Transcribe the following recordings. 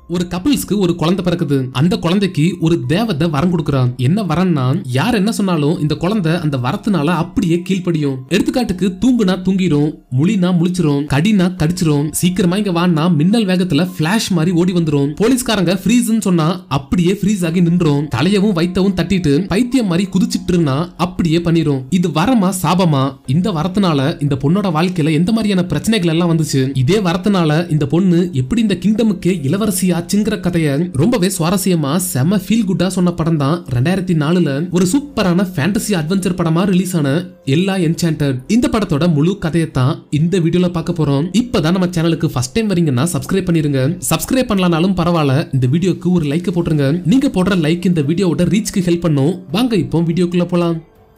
ஒரு கப்பிள்ஸ்க்கு ஒரு குழந்தை பிறக்குது அந்த குழந்தைக்கு ஒரு தேவதை வரம் கொடுக்குறான் என்ன வரம்னா யார் என்ன சொன்னாலும் இந்த குழந்தை அந்த வரத்தினால அப்படியே கீழ்ப்படியும் எடுத்துக்காட்டுக்கு தூங்குனா தூங்கிரும் முழினா முழிச்சிரும் கடினா கடிச்சிரும் சீக்கிரமா இங்க வான்னா மின்னல் வேகத்துல பிளாஷ் மாதிரி ஓடி வந்துரும் போலீஸ்காரங்க ஃப்ரீஸ்னு சொன்னா அப்படியே ஃப்ரீஸ் ஆகி நின்றும் தலையவும் வைத்தவும் தட்டிட்டு பைத்தியம் மாதிரி குதிச்சிட்டு இருந்தா அப்படியே பண்ணிரும் இது வரமா சாபமா இந்த வரத்தினால இந்த பொண்ணோட வாழ்க்கையில எந்த மாதிரியான பிரச்சனைகள் எல்லாம் வந்துச்சு இதே வரத்தினால இந்த பொண்ணு எப்படி இந்த கிங்டமுக்கே இளவரசி ஆச்சுங்கிற கதைய ரொம்பவே சுவாரஸ்யமா செம ஃபீல் குட்டா சொன்ன படம் தான் ரெண்டாயிரத்தி நாலுல ஒரு சூப்பரான ஃபேண்டசி அட்வென்ச்சர் படமா ரிலீஸ் ஆன எல்லா என்சாண்டட் இந்த படத்தோட முழு கதையை தான் இந்த வீடியோல பார்க்க போறோம் இப்பதான் நம்ம சேனலுக்கு ஃபர்ஸ்ட் டைம் வரீங்கன்னா சப்ஸ்கிரைப் பண்ணிருங்க சப்ஸ்கிரைப் பண்ணலனாலும் பரவாயில்ல இந்த வீடியோக்கு ஒரு லைக் போட்டுருங்க நீங்க போடுற லைக் இந்த வீடியோவோட ரீச்க்கு ஹெல்ப் பண்ணும் வாங்க இப்போ வீடியோக்குள்ள போலாம்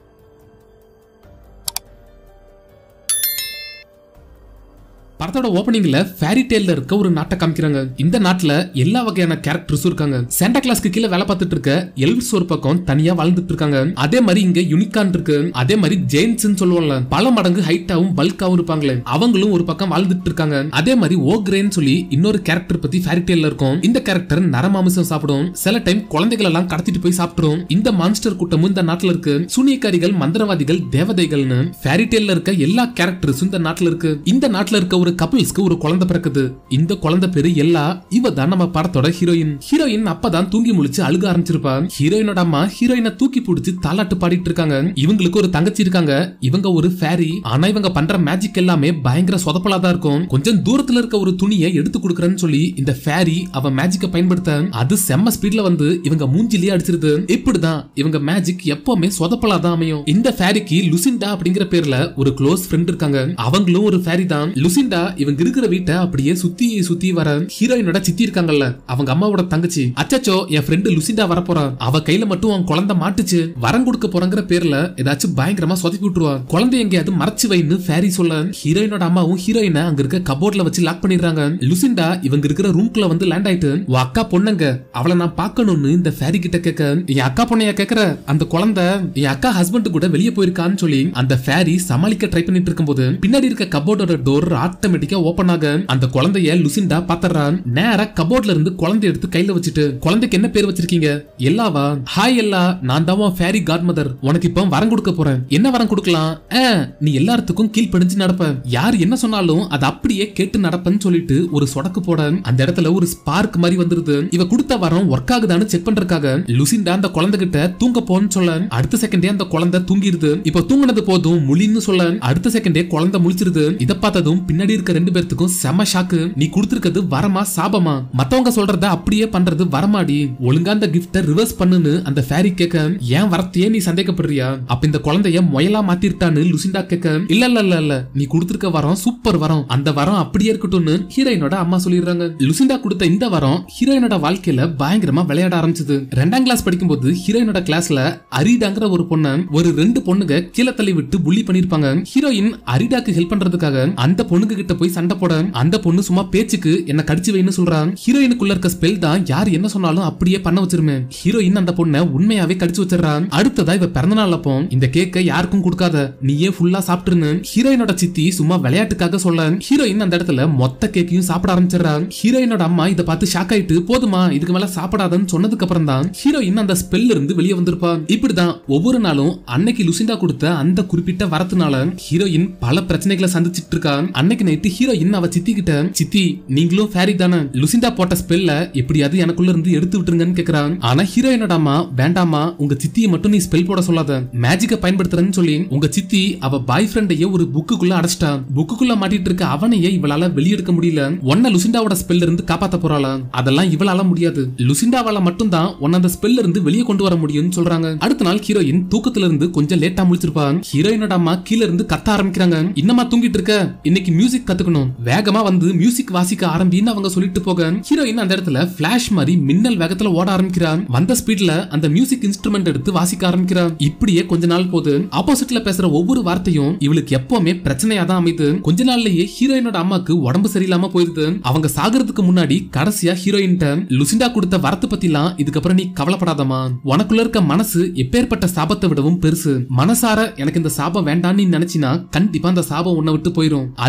படத்தோட ஓப்பனிங்ல ஃபேரி டேல்ல இருக்க ஒரு நாட்டை காமிக்கிறாங்க இந்த நாட்டுல எல்லா வகையான கேரக்டர்ஸும் இருக்காங்க சாண்டா கிளாஸ்க்கு கீழே வேலை பார்த்துட்டு இருக்க எல்வ்ஸ் ஒரு பக்கம் தனியா வாழ்ந்துட்டு இருக்காங்க அதே மாதிரி இங்க யூனிகான் இருக்கு அதே மாதிரி ஜெயின்ஸ் சொல்லுவோம்ல பல மடங்கு ஹைட்டாவும் பல்காவும் இருப்பாங்களே அவங்களும் ஒரு பக்கம் வாழ்ந்துட்டு இருக்காங்க அதே மாதிரி ஓக்ரேன்னு சொல்லி இன்னொரு கேரக்டர் பத்தி ஃபேரி டேல்ல இருக்கும் இந்த கேரக்டர் நரமாமிசம் சாப்பிடும் சில டைம் குழந்தைகள் எல்லாம் கடத்திட்டு போய் சாப்பிட்டுரும் இந்த மான்ஸ்டர் கூட்டமும் இந்த நாட்டுல இருக்கு சூனியக்காரிகள் மந்திரவாதிகள் தேவதைகள்னு ஃபேரி டேல்ல இருக்க எல்லா கேரக்டர்ஸும் இந்த நாட்டுல இருக்கு இந்த நாட்டுல இருக்க ஒரு கப்பிள்ஸ்க்கு ஒரு குழந்தை பிறக்குது இந்த குழந்தை பேரு எல்லா இவ தான் நம்ம படத்தோட ஹீரோயின் ஹீரோயின் அப்பதான் தூங்கி முழிச்சு அழுக ஆரம்பிச்சிருப்பா ஹீரோயினோட அம்மா ஹீரோயினை தூக்கி பிடிச்சு தாலாட்டு பாடிட்டு இருக்காங்க இவங்களுக்கு ஒரு தங்கச்சி இருக்காங்க இவங்க ஒரு ஃபேரி ஆனா இவங்க பண்ற மேஜிக் எல்லாமே பயங்கர சொதப்பலா தான் இருக்கும் கொஞ்சம் தூரத்துல இருக்க ஒரு துணியை எடுத்து கொடுக்கறேன்னு சொல்லி இந்த ஃபேரி அவ மேஜிக்கை பயன்படுத்த அது செம்ம ஸ்பீட்ல வந்து இவங்க மூஞ்சிலேயே அடிச்சிருது இப்படிதான் இவங்க மேஜிக் எப்பவுமே சொதப்பலா தான் அமையும் இந்த ஃபேரிக்கு லுசிண்டா அப்படிங்கிற பேர்ல ஒரு க்ளோஸ் ஃப்ரெண்ட் இருக்காங்க அவங்களும் ஒரு ஃபேரி தான் லுசிண்டா இவங்க இருக்கிற வீட்டை அப்படியே சுத்தி சுத்தி வர ஹீரோயினோட சித்தி இருக்காங்கல்ல அவங்க அம்மாவோட தங்கச்சி அச்சச்சோ என் ஃப்ரெண்டு லுசிண்டா வரப்போறா அவ கையில மட்டும் அவன் குழந்தை மாட்டுச்சு வரம் கொடுக்க போறங்கிற பேர்ல ஏதாச்சும் பயங்கரமா சொதப்பி விட்டுருவா குழந்தை எங்கேயாவது மறைச்சு வைன்னு ஃபேரி சொல்ல ஹீரோயினோட அம்மாவும் ஹீரோயினை அங்க இருக்க கபோர்ட்ல வச்சு லாக் பண்ணிடுறாங்க லுசிண்டா இவங்க இருக்கிற ரூம்குள்ள வந்து லேண்ட் ஆயிட்டு உன் அக்கா பொண்ணுங்க அவளை நான் பார்க்கணும்னு இந்த ஃபேரி கிட்ட கேட்க என் அக்கா பொண்ணைய கேக்குற அந்த குழந்தை என் அக்கா ஹஸ்பண்ட் கூட வெளியே போயிருக்கான்னு சொல்லி அந்த ஃபேரி சமாளிக்க ட்ரை பண்ணிட்டு இருக்கும்போது பின்னாடி இருக்க கபோர்டோட டோர் ஆட்டோமேட்டிக்கா ஓபன் ஆக அந்த குழந்தைய லுசிண்டா பாத்துறான் நேரா கபோர்ட்ல இருந்து குழந்தை எடுத்து கையில வச்சுட்டு குழந்தைக்கு என்ன பேர் வச்சிருக்கீங்க எல்லாவா ஹாய் எல்லா நான் தான் ஃபேரி காட் மதர் உனக்கு இப்போ வரம் கொடுக்க போறேன் என்ன வரம் கொடுக்கலாம் ஆ, நீ எல்லாத்துக்கும் கீழ்ப்படிஞ்சு நடப்ப யார் என்ன சொன்னாலும் அதை அப்படியே கேட்டு நடப்பேன்னு சொல்லிட்டு ஒரு சொடக்கு போட அந்த இடத்துல ஒரு ஸ்பார்க் மாதிரி வந்துருது இவ கொடுத்த வரம் ஒர்க் ஆகுதான்னு செக் பண்றதுக்காக லுசிண்டா அந்த குழந்தை கிட்ட தூங்க போன்னு சொல்ல அடுத்த செகண்டே அந்த குழந்தை தூங்கிடுது இப்ப தூங்குனது போதும் முழின்னு சொல்ல அடுத்த செகண்டே குழந்தை முழிச்சிருது இத பார்த்ததும் பின்னாடி இருக்க ரெண்டு பேர்த்துக்கும் செம ஷாக்கு நீ கொடுத்திருக்கிறது வரமா சாபமா மத்தவங்க சொல்றத அப்படியே பண்றது வரமாடி ஒழுங்கா அந்த கிஃப்ட ரிவர்ஸ் பண்ணுன்னு அந்த ஃபேரி கேட்க ஏன் வரத்தையே நீ சந்தேகப்படுறியா அப்ப இந்த குழந்தைய முயலா மாத்திருட்டான்னு லுசிண்டா கேட்க இல்ல இல்ல இல்ல இல்ல நீ கொடுத்திருக்க வரம் சூப்பர் வரம் அந்த வரம் அப்படியே இருக்கட்டும்னு ஹீரோயினோட அம்மா சொல்லிடுறாங்க லுசிண்டா கொடுத்த இந்த வரம் ஹீரோயினோட வாழ்க்கையில பயங்கரமா விளையாட ஆரம்பிச்சது ரெண்டாம் கிளாஸ் படிக்கும்போது ஹீரோயினோட கிளாஸ்ல அரிடாங்கிற ஒரு பொண்ண ஒரு ரெண்டு பொண்ணுங்க கீழே தள்ளி விட்டு புள்ளி பண்ணிருப்பாங்க ஹீரோயின் அரிடாக்கு ஹெல்ப் பண்றதுக்காக அந்த பொண்ணுங்க கிட்ட போய் சண்டை போட அந்த பொண்ணு சும்மா பேச்சுக்கு என்ன கடிச்சு வைன்னு சொல்றான் ஹீரோயினுக்குள்ள இருக்க ஸ்பெல் தான் யார் என்ன சொன்னாலும் அப்படியே பண்ண வச்சிருமே ஹீரோயின் அந்த பொண்ணை உண்மையாவே கடிச்சு வச்சிடறான் அடுத்ததா இவ பிறந்த நாள் அப்போ இந்த கேக்க யாருக்கும் கொடுக்காத நீயே ஃபுல்லா சாப்பிட்டுருன்னு ஹீரோயினோட சித்தி சும்மா விளையாட்டுக்காக சொல்ல ஹீரோயின் அந்த இடத்துல மொத்த கேக்கையும் சாப்பிட ஆரம்பிச்சிடறான் ஹீரோயினோட அம்மா இதை பார்த்து ஷாக் ஆயிட்டு போதுமா இதுக்கு மேல சாப்பிடாதன்னு சொன்னதுக்கு அப்புறம் தான் ஹீரோயின் அந்த ஸ்பெல்ல இருந்து வெளியே வந்திருப்பா இப்படிதான் ஒவ்வொரு நாளும் அன்னைக்கு லுசிண்டா கொடுத்த அந்த குறிப்பிட்ட வரத்துனால ஹீரோயின் பல பிரச்சனைகளை சந்திச்சிட்டு இருக்கா அன்னைக்கு நைட்டு ஹீரோயின் அவ சித்தி கிட்ட சித்தி நீங்களும் ஃபேரி தானே லுசிண்டா போட்ட ஸ்பெல்ல எப்படியாவது எனக்குள்ள இருந்து எடுத்து விட்டுருங்கன்னு கேக்குறான் ஆனா ஹீரோயினோட அம்மா வேண்டாமா உங்க சித்தியை மட்டும் நீ ஸ்பெல் போட சொல்லாத மேஜிக்க பயன்படுத்துறேன்னு சொல்லி உங்க சித்தி அவ பாய் ஃப்ரெண்டையே ஒரு புக்குக்குள்ள அடைச்சிட்டா புக்குக்குள்ள மாட்டிட்டு இருக்க அவனையே இவளால வெளியெடுக்க முடியல ஒன்ன லுசிண்டாவோட ஸ்பெல்ல இருந்து காப்பாத்த போறாளா அதெல்லாம் இவளால முடியாது லுசிண்டாவால மட்டும் தான் உன்ன அந்த ஸ்பெல்ல இருந்து வெளியே கொண்டு வர முடியும்னு சொல்றாங்க அடுத்த நாள் ஹீரோயின் தூக்கத்துல இருந்து கொஞ்சம் லேட்டா முழிச்சிருப்பா ஹீரோயினோட அம்மா கீழ இருந்து கத்த ஆரம்பிக்கிறாங்க இன்னமா தூங்கிட்டு இருக்க இன்னைக்கு மியூசிக் கத்துக்கணும் வேகமா வந்து மியூசிக் வாசிக்க ஆரம்பின்னு அவங்க சொல்லிட்டு போக ஹீரோயின் அந்த இடத்துல பிளாஷ் மாதிரி மின்னல் வேகத்துல ஓட ஆரம்பிக்கிறான் வந்த ஸ்பீட்ல அந்த மியூசிக் இன்ஸ்ட்ருமெண்ட் எடுத்து வாசிக்க ஆரம்பிக்கிறான் இப்படியே கொஞ்ச நாள் போது ஆப்போசிட்ல பேசுற ஒவ்வொரு வார்த்தையும் இவளுக்கு எப்பவுமே பிரச்சனையா தான் அமைது கொஞ்ச நாள்லயே ஹீரோயினோட அம்மாக்கு உடம்பு சரியில்லாம போயிருது அவங்க சாகிறதுக்கு முன்னாடி கடைசியா ஹீரோயின்ட்ட லுசிண்டா கொடுத்த வரத்து பத்திலாம் இதுக்கப்புறம் நீ கவலைப்படாதமா உனக்குள்ள இருக்க மனசு எப்பேற்பட்ட சாபத்தை விடவும் பெருசு மனசார எனக்கு இந்த சாபம் வேண்டாம்னு நீ நினைச்சினா கண்டிப்பா அந்த சாபம் உன்னை விட்டு போயிரும் அதுக்கு நீ ட்ரை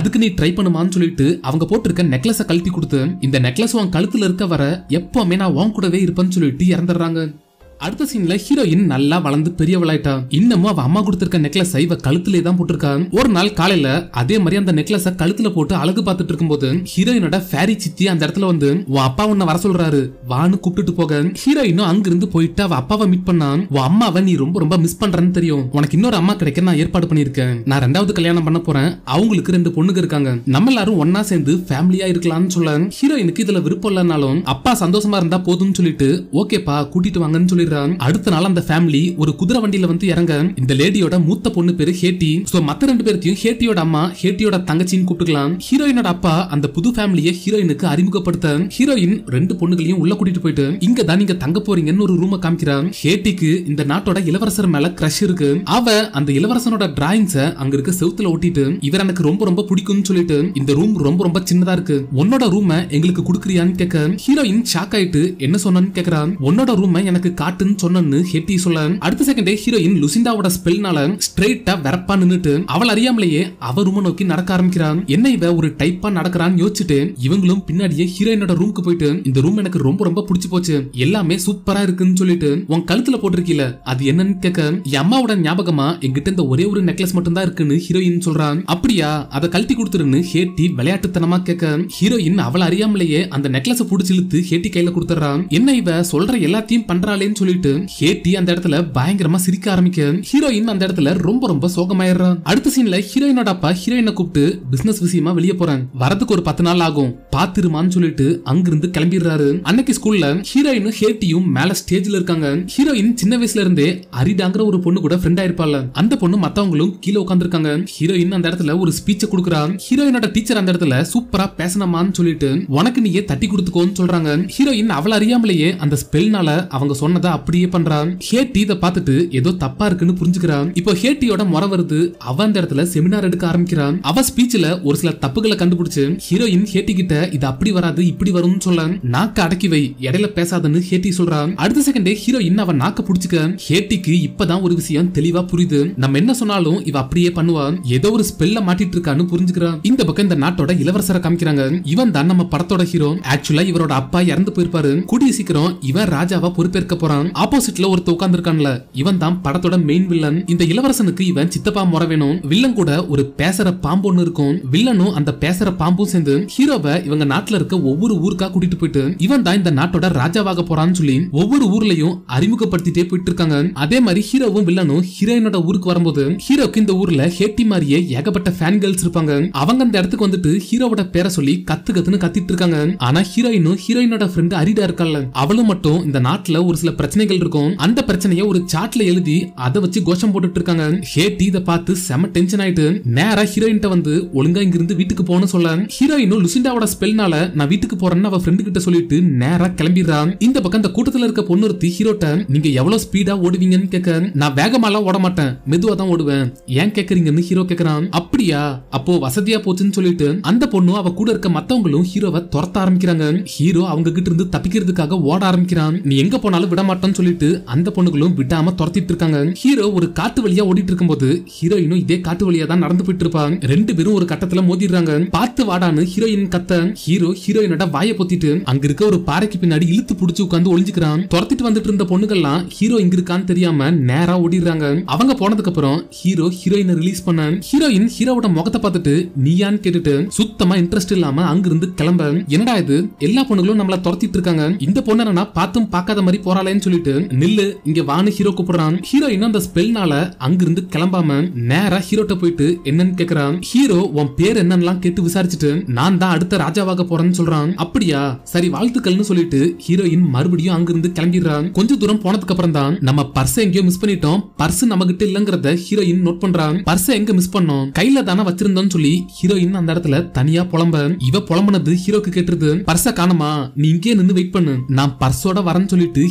ட்ரை பண்ணுமான்னு சொல்லிட்டு அவங்க போட்டிருக்க நெக்லஸ கழட்டி கொடுத்து இந்த நெக்லஸ் உன் கழுத்துல இருக்க வர எப்பவுமே நான் உன் கூடவே இருப்பேன்னு சொல்லிட்டு இறந்துடுறாங்க அடுத்த சீன்ல ஹீரோயின் நல்லா வளர்ந்து பெரியவளாயிட்டா இன்னமும் அவ அம்மா கொடுத்திருக்க நெக்லஸ் இவ கழுத்திலே தான் போட்டிருக்கா ஒரு நாள் காலையில அதே மாதிரி அந்த நெக்லஸ கழுத்துல போட்டு அழகு பார்த்துட்டு இருக்கும்போது ஹீரோயினோட ஃபேரி சித்தி அந்த இடத்துல வந்து உன் அப்பா உன்னை வர சொல்றாரு வான்னு கூப்பிட்டுட்டு போக ஹீரோயினும் அங்கிருந்து போயிட்டு அவ அப்பாவை மீட் பண்ணா உன் அம்மாவை நீ ரொம்ப ரொம்ப மிஸ் பண்றன்னு தெரியும் உனக்கு இன்னொரு அம்மா கிடைக்க நான் ஏற்பாடு பண்ணிருக்கேன் நான் ரெண்டாவது கல்யாணம் பண்ண போறேன் அவங்களுக்கு ரெண்டு பொண்ணுங்க இருக்காங்க நம்ம எல்லாரும் ஒன்னா சேர்ந்து ஃபேமிலியா இருக்கலாம்னு சொல்ல ஹீரோயினுக்கு இதுல விருப்பம் இல்லைனாலும் அப்பா சந்தோஷமா இருந்தா போதும்னு சொல்லிட்டு ஓகேப்பா கூட்டிட்டு வாங்கன்னு சொல்லிடுறான் அடுத்த நாள் அந்த ஃபேமிலி ஒரு குதிரை வண்டியில வந்து இறங்க இந்த லேடியோட மூத்த பொண்ணு பேரு ஹேட்டி சோ மத்த ரெண்டு பேர்த்தையும் ஹேட்டியோட அம்மா ஹேட்டியோட தங்கச்சின்னு கூப்பிட்டுக்கலாம் ஹீரோயினோட அப்பா அந்த புது ஃபேமிலியை ஹீரோயினுக்கு அறிமுகப்படுத்த ஹீரோயின் ரெண்டு பொண்ணுகளையும் உள்ள கூட்டிட்டு போயிட்டு இங்க தான் நீங்க தங்க போறீங்கன்னு ஒரு ரூம காமிக்கிறான் ஹேட்டிக்கு இந்த நாட்டோட இளவரசர் மேல கிரஷ் இருக்கு அவ அந்த இளவரசனோட டிராயிங்ஸ அங்க இருக்க செவுத்துல ஒட்டிட்டு இவர் எனக்கு ரொம்ப ரொம்ப பிடிக்கும்னு சொல்லிட்டு இந்த ரூம் ரொம்ப ரொம்ப சின்னதா இருக்கு உன்னோட ரூம எங்களுக்கு குடுக்குறியான்னு கேட்க ஹீரோயின் ஷாக் ஆயிட்டு என்ன சொன்னன்னு கேக்குறான் உன்னோட ரூம எனக்கு காட்டுன்னு சொன்னன்னு ஹெட்டி சொல்ல அடுத்த செகண்டே ஹீரோயின் லுசிண்டாவோட ஸ்பெல்னால ஸ்ட்ரெயிட்டா வெறப்பா நின்னுட்டு அவள் அறியாமலேயே அவ ரூம நோக்கி நடக்க ஆரம்பிக்கிறான் என்ன இவ ஒரு டைப்பா நடக்கிறான்னு யோசிச்சுட்டு இவங்களும் பின்னாடியே ஹீரோயினோட ரூமுக்கு போயிட்டு இந்த ரூம் எனக்கு ரொம்ப ரொம்ப பிடிச்சு போச்சு எல்லாமே சூப்பரா இருக்குன்னு சொல்லிட்டு உன் கழுத்துல போட்டிருக்கீல அது என்னன்னு கேட்க என் அம்மாவோட ஞாபகமா என்கிட்ட இந்த ஒரே ஒரு நெக்லஸ் மட்டும் தான் இருக்குன்னு ஹீரோயின் சொல்றான் அப்படியா அதை கழட்டி கொடுத்துருன்னு ஹேட்டி விளையாட்டுத்தனமா கேட்க ஹீரோயின் அவள அறியாமலேயே அந்த நெக்லஸ புடிச்சு இழுத்து ஹேட்டி கையில கொடுத்துறான் என்ன இவ சொல்ற எல்லாத்தையும் பண்றாளேன்னு சொல்லிட்டு ஹேட்டி அந்த இடத்துல பயங்கரமா சிரிக்க ஆரம்பிக்க ஹீரோயின் அந்த இடத்துல ரொம்ப ரொம்ப சோகமாயிடுறான் அடுத்த சீன்ல ஹீரோயினோட அப்பா ஹீரோயினை கூப்பிட்டு பிசினஸ் விஷயமா வெளியே போறாங்க வரதுக்கு ஒரு பத்து நாள் ஆகும் பாத்துருமான்னு சொல்லிட்டு அங்கிருந்து கிளம்பிடுறாரு அன்னைக்கு ஸ்கூல்ல ஹீரோயினும் ஹேட்டியும் மேல ஸ்டேஜ்ல இருக்காங்க ஹீரோயின் சின்ன வயசுல இருந்தே அரிடாங்கிற ஒரு பொண்ணு கூட ஃப்ரெண்ட் ஆயிருப்பாள் அந்த பொண்ணு மத்தவங்களும் கீழே உட்காந்துருக்காங்க ஹீரோயின் அந்த இடத்துல ஒரு ஸ்பீச்ச கொடுக்குறான் ஹீரோயினோட டீச்சர் அந்த இடத்துல சூப்பரா பேசணுமான்னு சொல்லிட்டு உனக்கு நீயே தட்டி கொடுத்துக்கோன்னு சொல்றாங்க ஹீரோயின் அவள அறியாமலேயே அந்த ஸ்பெல்னால அவங்க சொன்னதை அப்படியே பண்றான் ஹேட்டி இதை பார்த்துட்டு ஏதோ தப்பா இருக்குன்னு புரிஞ்சுக்கிறான் இப்போ ஹேட்டியோட முறை வருது அவ அந்த இடத்துல செமினார் எடுக்க ஆரம்பிக்கிறான் அவ ஸ்பீச்ல ஒரு சில தப்புகளை கண்டுபிடிச்சு ஹீரோயின் ஹேட்டி கிட்ட இது அப்படி வராது இப்படி வரும்னு சொல்ல நாக்க அடக்கி வை இடையில பேசாதன்னு ஹேட்டி சொல்றான் அடுத்த செகண்டே ஹீரோயின் அவன் நாக்க புடிச்சுக்க ஹேட்டிக்கு இப்பதான் ஒரு விஷயம் தெளிவா புரியுது நம்ம என்ன சொன்னாலும் இவ அப்படியே பண்ணுவா ஏதோ ஒரு ஸ்பெல்ல மாட்டிட்டு இருக்கான்னு புரிஞ்சுக்கிறான் இந்த பக்கம் இந்த நாட்டோட இளவரசரை காமிக்கிறாங்க இவன் தான் நம்ம படத்தோட ஹீரோ ஆக்சுவலா இவரோட அப்பா இறந்து போயிருப்பாரு கூடிய சீக்கிரம் இவன் ராஜாவா பொறுப்பேற்க போறான் ஆப்போசிட்ல ஒருத்த உட்கார்ந்துருக்கான்ல இவன் தான் படத்தோட மெயின் வில்லன் இந்த இளவரசனுக்கு இவன் சித்தப்பா முறை வேணும் வில்லன் கூட ஒரு பேசுற பாம்பு ஒண்ணு இருக்கும் வில்லனும் அந்த பேசுற பாம்பும் சேர்ந்து ஹீரோவை இவங்க நாட்டுல இருக்க ஒவ்வொரு ஊருக்கா கூட்டிட்டு போயிட்டு இவன் தான் இந்த நாட்டோட ராஜாவாக போறான்னு சொல்லி ஒவ்வொரு ஊர்லயும் அறிமுகப்படுத்திட்டே போயிட்டு இருக்காங்க அதே மாதிரி ஹீரோவும் வில்லனும் ஹீரோயினோட ஊருக்கு வரும்போது ஹீரோக்கு இந்த ஊர்ல ஹேட்டி மாதிரியே ஏகப்பட்ட ஃபேன் கேர்ள்ஸ் இருப்பாங்க அவங்க அந்த இடத்துக்கு வந்துட்டு ஹீரோவோட பேரை சொல்லி கத்து கத்துன்னு கத்திட்டு இருக்காங்க ஆனா ஹீரோயினும் ஹீரோயினோட ஃப்ரெண்டு அரிடா இருக்கல்ல அவளும் மட்டும் இந்த நாட்டுல ஒரு சில பிரச்சனைகள் இருக்கும் அந்த பிரச்சனைய ஒரு சாட்ல எழுதி அதை வச்சு கோஷம் போட்டுட்டு இருக்காங்க ஹேட்டி இதை பார்த்து செம டென்ஷன் ஆயிட்டு நேரா ஹீரோயின்ட்ட வந்து ஒழுங்கா இங்கிருந்து வீட்டுக்கு போகணும்னு சொல்ல ஹீரோயினும் லுசிண்டாவோட ஸ்பெல்னால நான் வீட்டுக்கு போறேன்னு அவ ஃப்ரெண்டு கிட்ட சொல்லிட்டு நேரா கிளம்பிடுறான் இந்த பக்கம் இந்த கூட்டத்துல இருக்க பொண்ணு ஒருத்தி ஹீரோட்ட நீங்க எவ்வளவு ஸ்பீடா ஓடுவீங்கன்னு கேட்க நான் வேகமாலாம் ஓட மாட்டேன் மெதுவா தான் ஓடுவேன் ஏன் கேக்குறீங்கன்னு ஹீரோ கேக்குறான் அப்படியா அப்போ வசதியா போச்சுன்னு சொல்லிட்டு அந்த பொண்ணும் அவ கூட இருக்க மத்தவங்களும் ஹீரோவை துரத்த ஆரம்பிக்கிறாங்க ஹீரோ அவங்க கிட்ட இருந்து தப்பிக்கிறதுக்காக ஓட ஆரம்பிக்கிறான் நீ எங்க போனாலும் விட மாட்டோம்னு சொல்லிட்டு அந்த பொண்ணுகளும் விடாம துரத்திட்டு இருக்காங்க ஹீரோ ஒரு காட்டு வழியா ஓடிட்டு இருக்கும்போது ஹீரோயினும் இதே காட்டு வழியா தான் நடந்து போயிட்டு இருப்பாங்க ரெண்டு பேரும் ஒரு கட்டத்துல மோதிடுறாங்க பார்த்து வாடான்னு ஹீரோயின் கத்த ஹீரோ ஹீரோயினோட வாயை பொத்திட்டு அங்க இருக்க ஒரு பாறைக்கு பின்னாடி இழுத்து புடிச்சு உட்காந்து ஒளிஞ்சுக்கிறான் துரத்திட்டு வந்துட்டு இருந்த பொண்ணுகள்லாம் ஹீரோ இங்க இருக்கான்னு தெரியாம நேரா ஓடிடுறாங்க அவங்க போனதுக்கு அப்புறம் ஹீரோ ஹீரோயினை ரிலீஸ் பண்ண ஹீரோயின் ஹீரோவோட முகத்தை பார்த்துட்டு நீயான்னு கேட்டுட்டு சுத்தமா இன்ட்ரெஸ்ட் இல்லாம அங்கிருந்து கிளம்ப என்னடா இது எல்லா பொண்ணுகளும் நம்மள துரத்திட்டு இருக்காங்க இந்த பொண்ணு என்னன்னா பார்த்தும் பார்க்காத மாதிரி போறாளேன்னு சொல்லிட்டு நில்லு இங்க வான்னு ஹீரோ கூப்பிடுறான் ஹீரோயின் அந்த ஸ்பெல்னால அங்கிருந்து கிளம்பாம நேரா ஹீரோட்ட போயிட்டு என்னன்னு கேக்குறான் ஹீரோ உன் பேர் என்னன்னுலாம் கேட்டு விசாரிச்சுட்டு நான் தான் அடுத்த ராஜாவாக போறேன்னு சொல்றான் அப்படியா சரி வாழ்த்துக்கள்னு சொல்லிட்டு ஹீரோயின் மறுபடியும் அங்கிருந்து கிளம்பிடுறான் கொஞ்ச தூரம் போனதுக்கு அப்புறம் தான் நம்ம பர்ஸ் எங்கேயோ மிஸ் பண்ணிட்டோம் பர்ஸ் நம்ம கிட்ட இல்லங்கிறத ஹீரோயின் நோட் பண்றான் பர்ஸ் எங்க மிஸ் பண்ணோம் கையில தானே வச்சிருந்தோம்னு சொல்லி ஹீரோயின் அந்த இடத்துல தனியா புலம்ப இவ புலம்புனது ஹீரோக்கு கேட்டுருது பர்ஸ காணுமா நீ இங்கே நின்னு வெயிட் பண்ணு நான் பர்ஸோட வரேன்னு சொல்லிட்டு ஹீரோ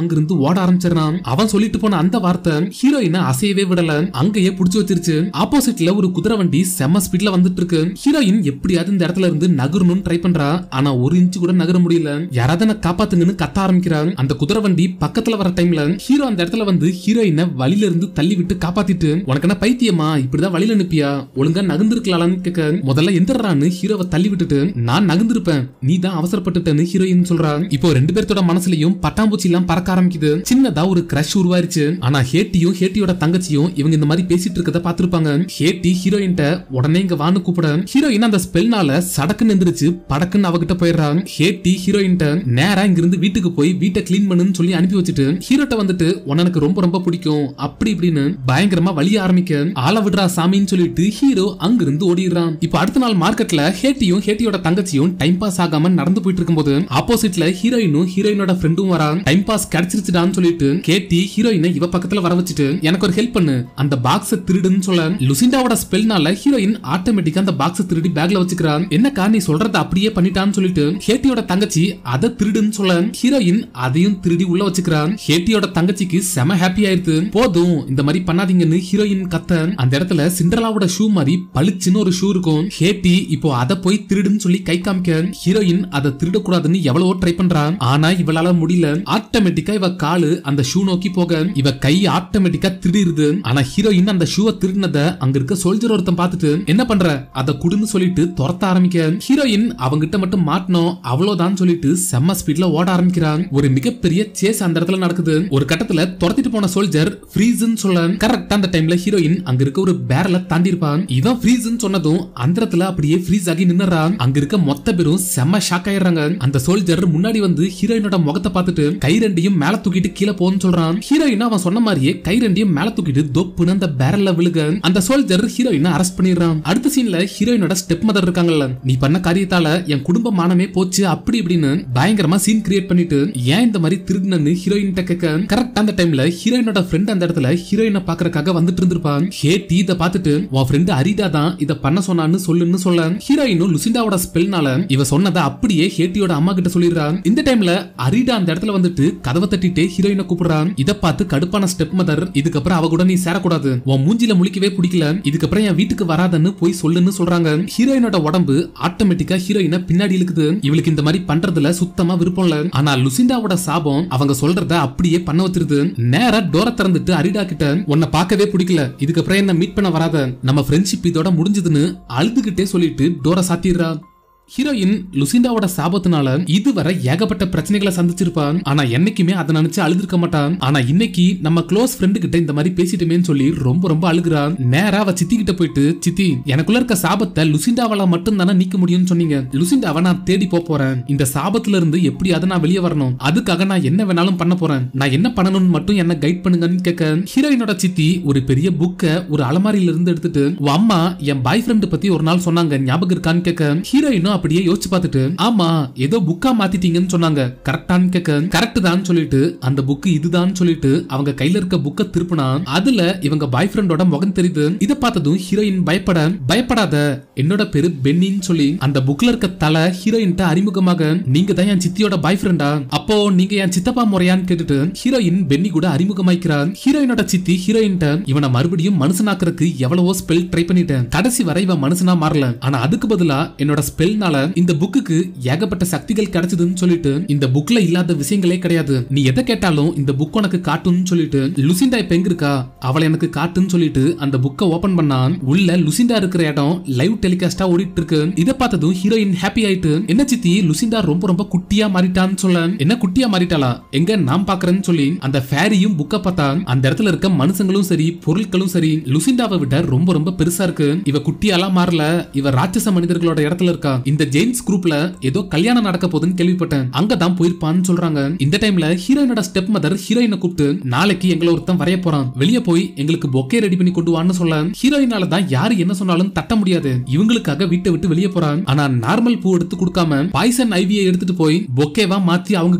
அங்கிருந்து ஓட ஆரம்பிச்சிடறான் அவன் சொல்லிட்டு போன அந்த வார்த்தை ஹீரோயினை அசையவே விடல அங்கேயே புடிச்சு வச்சிருச்சு ஆப்போசிட்ல ஒரு குதிரை வண்டி செம்ம ஸ்பீட்ல வந்துட்டு இருக்கு ஹீரோயின் எப்படியாவது இந்த இடத்துல இருந்து நகரணும்னு ட்ரை பண்றா ஆனா ஒரு இன்ச்சு கூட நகர முடியல யாராவது என்ன காப்பாத்துங்கன்னு கத்த ஆரம்பிக்கிறான் அந்த குதிரை வண்டி பக்கத்துல வர டைம்ல ஹீரோ அந்த இடத்துல வந்து ஹீரோயினை வழியில இருந்து தள்ளி விட்டு காப்பாத்திட்டு உனக்கு என்ன பைத்தியமா இப்படிதான் வழியில நிப்பியா ஒழுங்கா நகர்ந்திருக்கலாம்னு கேட்க முதல்ல எந்திரான்னு ஹீரோவை தள்ளி விட்டுட்டு நான் நகர்ந்திருப்பேன் நீ தான் அவசரப்பட்டுட்டேன்னு ஹீரோயின் சொல்றா இப்போ ரெண்டு பேர்த்தோட மனசுலயும் பட்டாம்பூச்சி எல்லாம் பறக்க ஆரம்பிக்குது சின்னதா ஒரு கிரஷ் உருவாயிருச்சு ஆனா ஹேட்டியும் ஹேட்டியோட தங்கச்சியும் இவங்க இந்த மாதிரி பேசிட்டு இருக்கத பாத்திருப்பாங்க ஹேட்டி ஹீரோயின்ட்ட உடனே இங்க வான்னு கூப்பிட ஹீரோயின் அந்த ஸ்பெல்னால சடக்குன்னு எந்திரிச்சு படக்குன்னு அவகிட்ட போயிடுறான் ஹேட்டி ஹீரோயின்ட்ட நேரா இங்க இருந்து வீட்டுக்கு போய் வீட்டை க்ளீன் பண்ணுன்னு சொல்லி அனுப்பி வச்சுட்டு ஹீரோட்ட வந்துட்டு உன்னை எனக்கு ரொம்ப ரொம்ப பிடிக்கும் அப்படி இப்படின்னு பயங்கரமா வலிய ஆரம்பிக்க ஆள விடுறா சாமின்னு சொல்லிட்டு ஹீரோ அங்கிருந்து ஓடிடுறான் இப்போ அடுத்த நாள் மார்க்கெட்ல ஹேட்டியும் ஹேட்டியோட தங்கச்சியும் டைம் பாஸ் ஆகாம நடந்து போயிட்டு இருக்கும்போது ஆப்போசிட்ல ஹீரோயினும் ஹீரோயினோட ஃப்ரெண்டும் வரா டைம் பாஸ் கிடைச்சிருச்சுடான்னு சொல்லிட்டு கேட்டி ஹீரோயினை இவ பக்கத்துல வர வச்சுட்டு எனக்கு ஒரு ஹெல்ப் பண்ணு அந்த பாக்ஸ திருடுன்னு சொல்ல லுசிண்டாவோட ஸ்பெல்னால ஹீரோயின் ஆட்டோமேட்டிக்கா அந்த பாக்ஸ திருடி பேக்ல வச்சுக்கிறான் என்னக்கா நீ சொல்றத அப்படியே பண்ணிட்டான்னு சொல்லிட்டு ஹேட்டியோட தங்கச்சி அதை திருடுன்னு சொல்ல ஹீரோயின் அதையும் திருடி உள்ள வச்சுக்கிறான் ஹேட்டியோட தங்கச்சிக்கு செம ஹாப்பி ஆயிருது போதும் இந்த மாதிரி பண்ணாதீங்கன்னு ஹீரோயின் கத்த அந்த இடத்துல சிண்டரலாவோட ஷூ மாதிரி பளிச்சுன்னு ஒரு ஷூ இருக்கும் ஹேட்டி இப்போ அதை போய் திருடுன்னு சொல்லி கை காமிக்க ஹீரோயின் அதை திருடக்கூடாதுன்னு எவ்வளவோ ட்ரை பண்றான் ஆனா இவளால முடியல ஆட்டோமேட்டிக்கா இவ காலு அந்த ஷூ நோக்கி போக இவ கை ஆட்டோமேட்டிக்கா திருடிருது ஆனா ஹீரோயின் அந்த ஷூவை திருடினத அங்க இருக்க சோல்ஜர் ஒருத்தன் பார்த்துட்டு என்ன பண்ற அதை குடுன்னு சொல்லிட்டு துரத்த ஆரம்பிக்க ஹீரோயின் அவங்கிட்ட மட்டும் மாட்டணும் அவ்வளவுதான் சொல்லிட்டு செம்ம ஸ்பீட்ல ஓட ஆரம்பிக்கிறான் ஒரு மிகப்பெரிய சேஸ் அந்த இடத்துல நடக்குது ஒரு கட்டத்துல துரத்திட்டு போன சோல்ஜர் ஃப்ரீஸ்ன்னு சொல்ல கரெக்டா அந்த டைம்ல ஹீரோயின் அங்க இருக்க ஒரு பேரல தாண்டி இருப்பான் இவன் ஃப்ரீஸ்ன்னு சொன்னதும் அந்த இடத்துல அப்படியே ஃப்ரீஸ் ஆகி நின்னுறான் அங்க இருக்க மொத்த பேரும் செம்ம ஷாக் ஆயிடுறாங்க அந்த சோல்ஜர் முன்னாடி வந்து ஹீரோயினோட முகத்தை பார்த்துட்டு கை ரெண்டையும் மேல தூக்கிட்டு கீழே போன்னு சொல்றான் ஹீரோயின் அவன் சொன்ன மாதிரியே கை ரெண்டையும் மேல தூக்கிட்டு தொப்புன்னு அந்த பேரல்ல விழுக அந்த சோல்ஜர் ஹீரோயினை அரெஸ்ட் பண்ணிடுறான் அடுத்த சீன்ல ஹீரோயினோட ஸ்டெப் மதர் இருக்காங்கல்ல நீ பண்ண காரியத்தால என் குடும்ப மானமே போச்சு அப்படி இப்படின்னு பயங்கரமா சீன் கிரியேட் பண்ணிட்டு ஏன் இந்த மாதிரி திருடுனன்னு ஹீரோயின் கேட்க கரெக்ட் அந்த டைம்ல ஹீரோயினோட ஃப்ரெண்ட் அந்த இடத்துல ஹீரோயினை பாக்குறதுக்காக வந்துட்டு இருந்திருப்பான் ஹேட்டி இத பார்த்துட்டு உன் ஃப்ரெண்ட் அரிதா தான் இத பண்ண சொன்னான்னு சொல்லுன்னு சொல்ல ஹீரோயினும் லுசிண்டாவோட ஸ்பெல்னால இவ சொன்னதை அப்படியே ஹேட்டியோட அம்மா கிட்ட சொல்லிடுறான் இந்த டைம்ல அரிடா அந்த இடத்துல வந்துட்டு கதவை தட்டிட்டு ஹீரோயினை கூப்பிடுறான் இத பார்த்து கடுப்பான ஸ்டெப் மதர் இதுக்கப்புறம் அவ கூட நீ சேரக்கூடாது உன் மூஞ்சில முழிக்கவே பிடிக்கல இதுக்கப்புறம் என் வீட்டுக்கு வராதன்னு போய் சொல்லுன்னு சொல்றாங்க ஹீரோயினோட உடம்பு ஆட்டோமேட்டிக்கா ஹீரோயினை பின்னாடி இழுக்குது இவளுக்கு இந்த மாதிரி பண்றதுல சுத்தமா விருப்பம் இல்ல ஆனா லுசிண்டாவோட சாபம் அவங்க சொல்றத அப்படியே பண்ண வச்சிருது நேரா டோர திறந்துட்டு அரிடா கிட்ட உன்னை பார்க்கவே பிடிக்கல இதுக்கப்புறம் என்ன மீட் பண்ண வராத நம்ம ஃப்ரெண்ட்ஷிப் இதோட முடிஞ்சதுன்னு அழுதுகிட்டே சொல்லிட்டு டோரை சாத்திடுறா ஹீரோயின் லுசிண்டாவோட சாபத்தினால இதுவரை ஏகப்பட்ட பிரச்சனைகளை சந்திச்சிருப்பான் ஆனா என்னைக்குமே அதை நினைச்சு அழுதுருக்க மாட்டான் ஆனா இன்னைக்கு நம்ம க்ளோஸ் ஃப்ரெண்டு கிட்ட இந்த மாதிரி பேசிட்டுமேன்னு சொல்லி ரொம்ப ரொம்ப அழுகுறான் நேரா அவ சித்தி கிட்ட போயிட்டு சித்தி எனக்குள்ள இருக்க சாபத்தை லுசிண்டாவால மட்டும் தானே நீக்க முடியும்னு சொன்னீங்க லுசிண்டாவை நான் தேடி போப் போறேன் இந்த சாபத்துல இருந்து எப்படியாவது நான் வெளியே வரணும் அதுக்காக நான் என்ன வேணாலும் பண்ண போறேன் நான் என்ன பண்ணணும்னு மட்டும் என்ன கைட் பண்ணுங்கன்னு கேட்க ஹீரோயினோட சித்தி ஒரு பெரிய புக்க ஒரு அலமாரியில இருந்து எடுத்துட்டு உன் அம்மா என் பாய் ஃப்ரெண்ட் பத்தி ஒரு நாள் சொன்னாங்க ஞாபகம் இருக்கான்னு கேட்க ஹீரோயினும் அப்படியே யோசிச்சு பார்த்துட்டு ஆமா ஏதோ புக்கா மாத்திட்டீங்கன்னு சொன்னாங்க கரெக்டான்னு கேட்க கரெக்ட் தான் சொல்லிட்டு அந்த புக்கு இதுதான் சொல்லிட்டு அவங்க கையில இருக்க புக்க திருப்பினா அதுல இவங்க பாய் ஃப்ரெண்டோட முகம் தெரியுது இத பார்த்ததும் ஹீரோயின் பயப்பட பயப்படாத என்னோட பேரு பென்னின்னு சொல்லி அந்த புக்ல இருக்க தலை ஹீரோயின்ட்ட அறிமுகமாக நீங்க தான் என் சித்தியோட பாய் ஃப்ரெண்டா அப்போ நீங்க என் சித்தப்பா முறையான்னு கேட்டுட்டு ஹீரோயின் பென்னி கூட அறிமுகமாக்கிறார் ஹீரோயினோட சித்தி ஹீரோயின்ட்ட இவனை மறுபடியும் மனுஷனாக்குறதுக்கு எவ்வளவோ ஸ்பெல் ட்ரை பண்ணிட்டேன் கடைசி வரை இவன் மனுஷனா மாறல ஆனா அதுக்கு பதிலா என்னோட ஸ்பெல்னால இந்த புக்குக்கு ஏகப்பட்ட சக்திகள் கிடைச்சதுன்னு சொல்லிட்டு இந்த புக்ல இல்லாத விஷயங்களே கிடையாது நீ எதை கேட்டாலும் இந்த புக் உனக்கு காட்டுன்னு சொல்லிட்டு லுசிண்டா இப்ப எங்க இருக்கா அவளை எனக்கு காட்டுன்னு சொல்லிட்டு அந்த புக்கை ஓபன் பண்ணான் உள்ள லுசிண்டா இருக்கிற இடம் லைவ் டெலிகாஸ்டா ஓடிட்டு இருக்கு இதை பார்த்ததும் ஹீரோயின் ஹாப்பி ஆயிட்டு என்ன சித்தி லுசிண்டா ரொம்ப ரொம்ப குட்டியா மாறிட்டான்னு சொல்ல என்ன குட்டியா மாறிட்டாளா எங்க நான் பாக்குறேன்னு சொல்லி அந்த ஃபேரியும் புக்க பார்த்தா அந்த இடத்துல இருக்க மனுஷங்களும் சரி பொருட்களும் சரி லுசிண்டாவை விட ரொம்ப ரொம்ப பெருசா இருக்கு இவ குட்டியாலாம் மாறல இவ ராட்சச மனிதர்களோட இடத்துல இருக்கா இந்த ஜெயின்ஸ் குரூப்ல ஏதோ கல்யாணம் நடக்க போகுதுன்னு கேள்விப்பட்டேன் அங்கதான் போயிருப்பான்னு சொல்றாங்க இந்த டைம்ல ஹீரோயினோட ஸ்டெப் மதர் ஹீரோயினை கூப்பிட்டு நாளைக்கு எங்களை ஒருத்தன் வரைய போறான் வெளியே போய் எங்களுக்கு பொக்கே ரெடி பண்ணி கொண்டு வான்னு சொல்ல ஹீரோயினால தான் யாரு என்ன சொன்னாலும் தட்ட முடியாது இவங்களுக்காக வீட்டை விட்டு வெளியே போறான் ஆனா நார்மல் பூ எடுத்து கொடுக்காம பாய்சன் ஐவியை எடுத்துட்டு போய் பொக்கேவா மாத்தி அவங்க